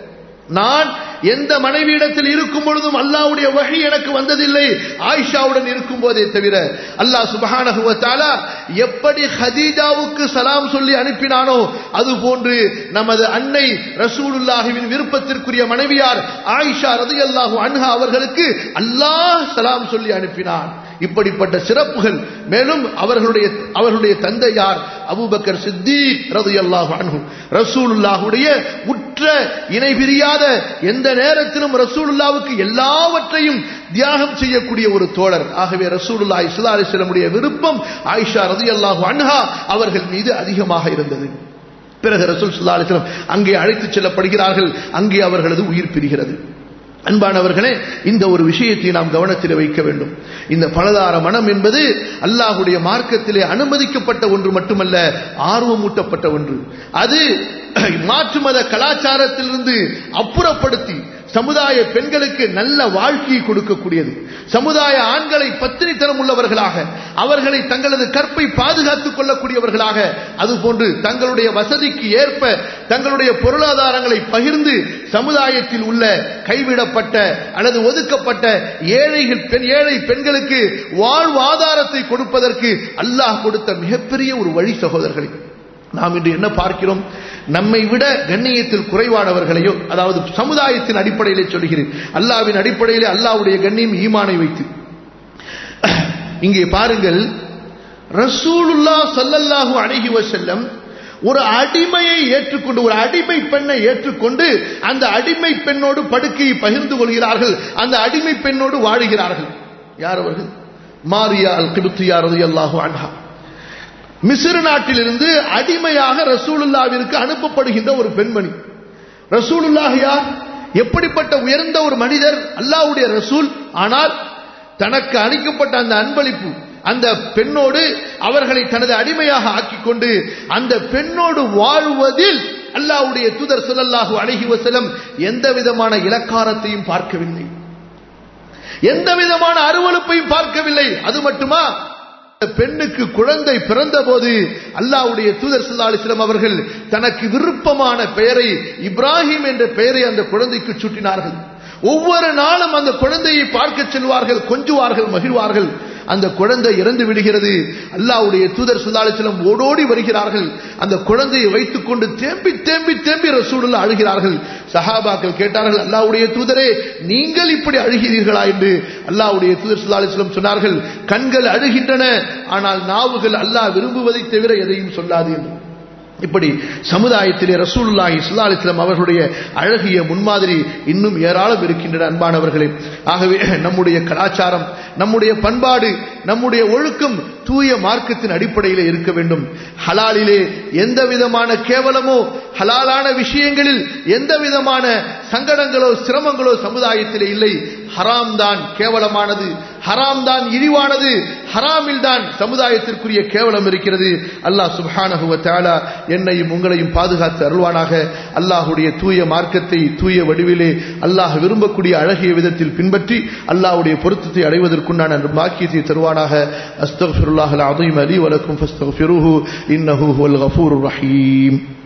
நான் எந்த மனைவியிடத்தில் இருக்கும் பொழுதும் அல்லாவுடைய வகை எனக்கு வந்ததில்லை ஆயிஷாவுடன் இருக்கும் போதே தவிர அல்லாஹ் சுபஹானஹுவத்தாலா எப்படி ஹதீஜாவுக்கு சலாம் சொல்லி அனுப்பினானோ அது போன்று நமது அன்னை ரசூலுல்லாஹுவின் விருப்பத்திற்குரிய மனைவியார் ஆயிஷா ரதி அல்லாஹு அன்ஹா அவர்களுக்கு அல்லாஹ் சலாம் சொல்லி அனுப்பினான் இப்படிப்பட்ட சிறப்புகள் மேலும் அவர்களுடைய அவர்களுடைய தந்தையார் அபூபக்கர் சித்தீக் ரதியல்லாஹு அன்ஹு ரசூலுல்லாஹுடைய உற்ற இணை பிரியாத எந்த நேரத்திலும் ரசூலுல்லாவுக்கு எல்லாவற்றையும் தியாகம் செய்யக்கூடிய ஒரு தோழர் ஆகவே ரசூலுல்லா இஸ்லா அலிஸ்லமுடைய விருப்பம் ஆயிஷா ரதியல்லாஹு அன்ஹா அவர்கள் மீது அதிகமாக இருந்தது பிறகு ரசூல் சுல்லா அலிஸ்லம் அங்கே அழைத்துச் செல்லப்படுகிறார்கள் அங்கே அவர்களது உயிர் பிரிகிறது அன்பானவர்களே இந்த ஒரு விஷயத்தை நாம் கவனத்தில் வைக்க வேண்டும் இந்த பலதார மனம் என்பது அல்லாஹுடைய மார்க்கத்திலே அனுமதிக்கப்பட்ட ஒன்று மட்டுமல்ல ஆர்வமூட்டப்பட்ட ஒன்று அது மாற்று மத கலாச்சாரத்திலிருந்து அப்புறப்படுத்தி சமுதாய பெண்களுக்கு நல்ல வாழ்க்கையை கொடுக்கக்கூடியது சமுதாய ஆண்களை பத்திரித்தனம் உள்ளவர்களாக அவர்களை தங்களது கற்பை பாதுகாத்துக் கொள்ளக்கூடியவர்களாக அதுபோன்று தங்களுடைய வசதிக்கு ஏற்ப தங்களுடைய பொருளாதாரங்களை பகிர்ந்து சமுதாயத்தில் உள்ள கைவிடப்பட்ட அல்லது ஒதுக்கப்பட்ட ஏழைகள் பெண் ஏழை பெண்களுக்கு வாழ்வாதாரத்தை கொடுப்பதற்கு அல்லாஹ் கொடுத்த மிகப்பெரிய ஒரு வழி சகோதரர்களே நாம் இன்று என்ன பார்க்கிறோம் நம்மை விட கண்ணியத்தில் குறைவானவர்களையோ அதாவது சமுதாயத்தின் அடிப்படையிலே சொல்கிறேன் அல்லாவின் அடிப்படையிலே அல்லாவுடைய கண்ணியம் ஈமானை வைத்து இங்கே பாருங்கள் ரசூலுல்லா சல்லல்லாஹு அழகி வசல்லம் ஒரு அடிமையை ஏற்றுக்கொண்டு ஒரு அடிமை பெண்ணை ஏற்றுக்கொண்டு அந்த அடிமை பெண்ணோடு படுக்கையை பகிர்ந்து கொள்கிறார்கள் அந்த அடிமை பெண்ணோடு வாழுகிறார்கள் யார் அவர்கள் மாரியா அல் கிபுத்தியா ரதியல்லாஹு அன்ஹா மிசிறு நாட்டிலிருந்து அடிமையாக ரசூலுல்லாவிற்கு அனுப்பப்படுகின்ற ஒரு பெண்மணி ரசூலுல்லாஹ் யார் எப்படிப்பட்ட உயர்ந்த ஒரு மனிதர் அல்லாவுடைய ரசூல் ஆனால் தனக்கு அளிக்கப்பட்ட அந்த அன்பளிப்பு அந்த பெண்ணோடு அவர்களை தனது அடிமையாக ஆக்கிக் கொண்டு அந்த பெண்ணோடு வாழ்வதில் அல்லாவுடைய தூதர் சொல்லல்லாஹு அழகி வசலம் எந்த விதமான இலக்காரத்தையும் பார்க்கவில்லை எந்த விதமான அருவறுப்பையும் பார்க்கவில்லை அது மட்டுமா பெண்ணுக்கு குழந்தை பிறந்த போது அல்லாவுடைய தூதர் சல்லா அலிஸ்லாம் அவர்கள் தனக்கு விருப்பமான பெயரை இப்ராஹிம் என்ற பெயரை அந்த குழந்தைக்கு சூட்டினார்கள் ஒவ்வொரு நாளும் அந்த குழந்தையை பார்க்க செல்வார்கள் கொஞ்சுவார்கள் மகிழ்வார்கள் அந்த குழந்தை இறந்து விடுகிறது அல்லாஹ்வுடைய தூதர் சுல்லாலிச்சலம் ஓடோடி வருகிறார்கள் அந்த குழந்தையை வைத்துக் கொண்டு தேம்பி தேம்பி தேம்பி ரசூலுல்லா அழுகிறார்கள் சஹாபாக்கள் கேட்டார்கள் அல்லாஹ்வுடைய தூதரே நீங்கள் இப்படி அழுகிறீர்களா என்று அல்லாஹ்வுடைய தூதர் சுல்லாலிச்சலம் சொன்னார்கள் கண்கள் அழுகின்றன ஆனால் நாவுகள் அல்லாஹ் விரும்புவதை தவிர எதையும் சொல்லாது என்று இப்படி சமுதாயத்திலே ரசூலுல்லாஹி ஸல்லல்லாஹு அலைஹி வஸல்லம் அவர்களுடைய அழகிய முன்மாதிரி இன்னும் ஏராளம் இருக்கின்றன அன்பானவர்களே ஆகவே நம்முடைய கலாச்சாரம் நம்முடைய பண்பாடு நம்முடைய ஒழுக்கம் தூய மார்க்கத்தின் அடிப்படையிலே இருக்க வேண்டும் ஹலாலிலே எந்த விதமான கேவலமோ ஹலாலான விஷயங்களில் எந்த விதமான சங்கடங்களோ சிரமங்களோ சமுதாயத்திலே இல்லை ஹராம் தான் கேவலமானது ஹராம் தான் இழிவானது ஹராமில் தான் சமுதாயத்திற்குரிய கேவலம் இருக்கிறது அல்லாஹ் சுப்ஹானஹு வ தஆலா என்னையும் உங்களையும் பாதுகாத்து அருள்வானாக அல்லாஹ்வுடைய தூய மார்க்கத்தை தூய வடிவிலே அல்லாஹ் விரும்பக்கூடிய அழகிய விதத்தில் பின்பற்றி அல்லாஹ்வுடைய பொருத்தத்தை அடைவதற்குண்டான பாக்கியத்தை தருவானாக அஸ்தக்ஃபிருல்லாஹல் அஸீம் அலி வலக்கும் ஃபஸ்தக்ஃபிருஹு இன்னஹு ஹுவல் கஃபூருர் ரஹீம்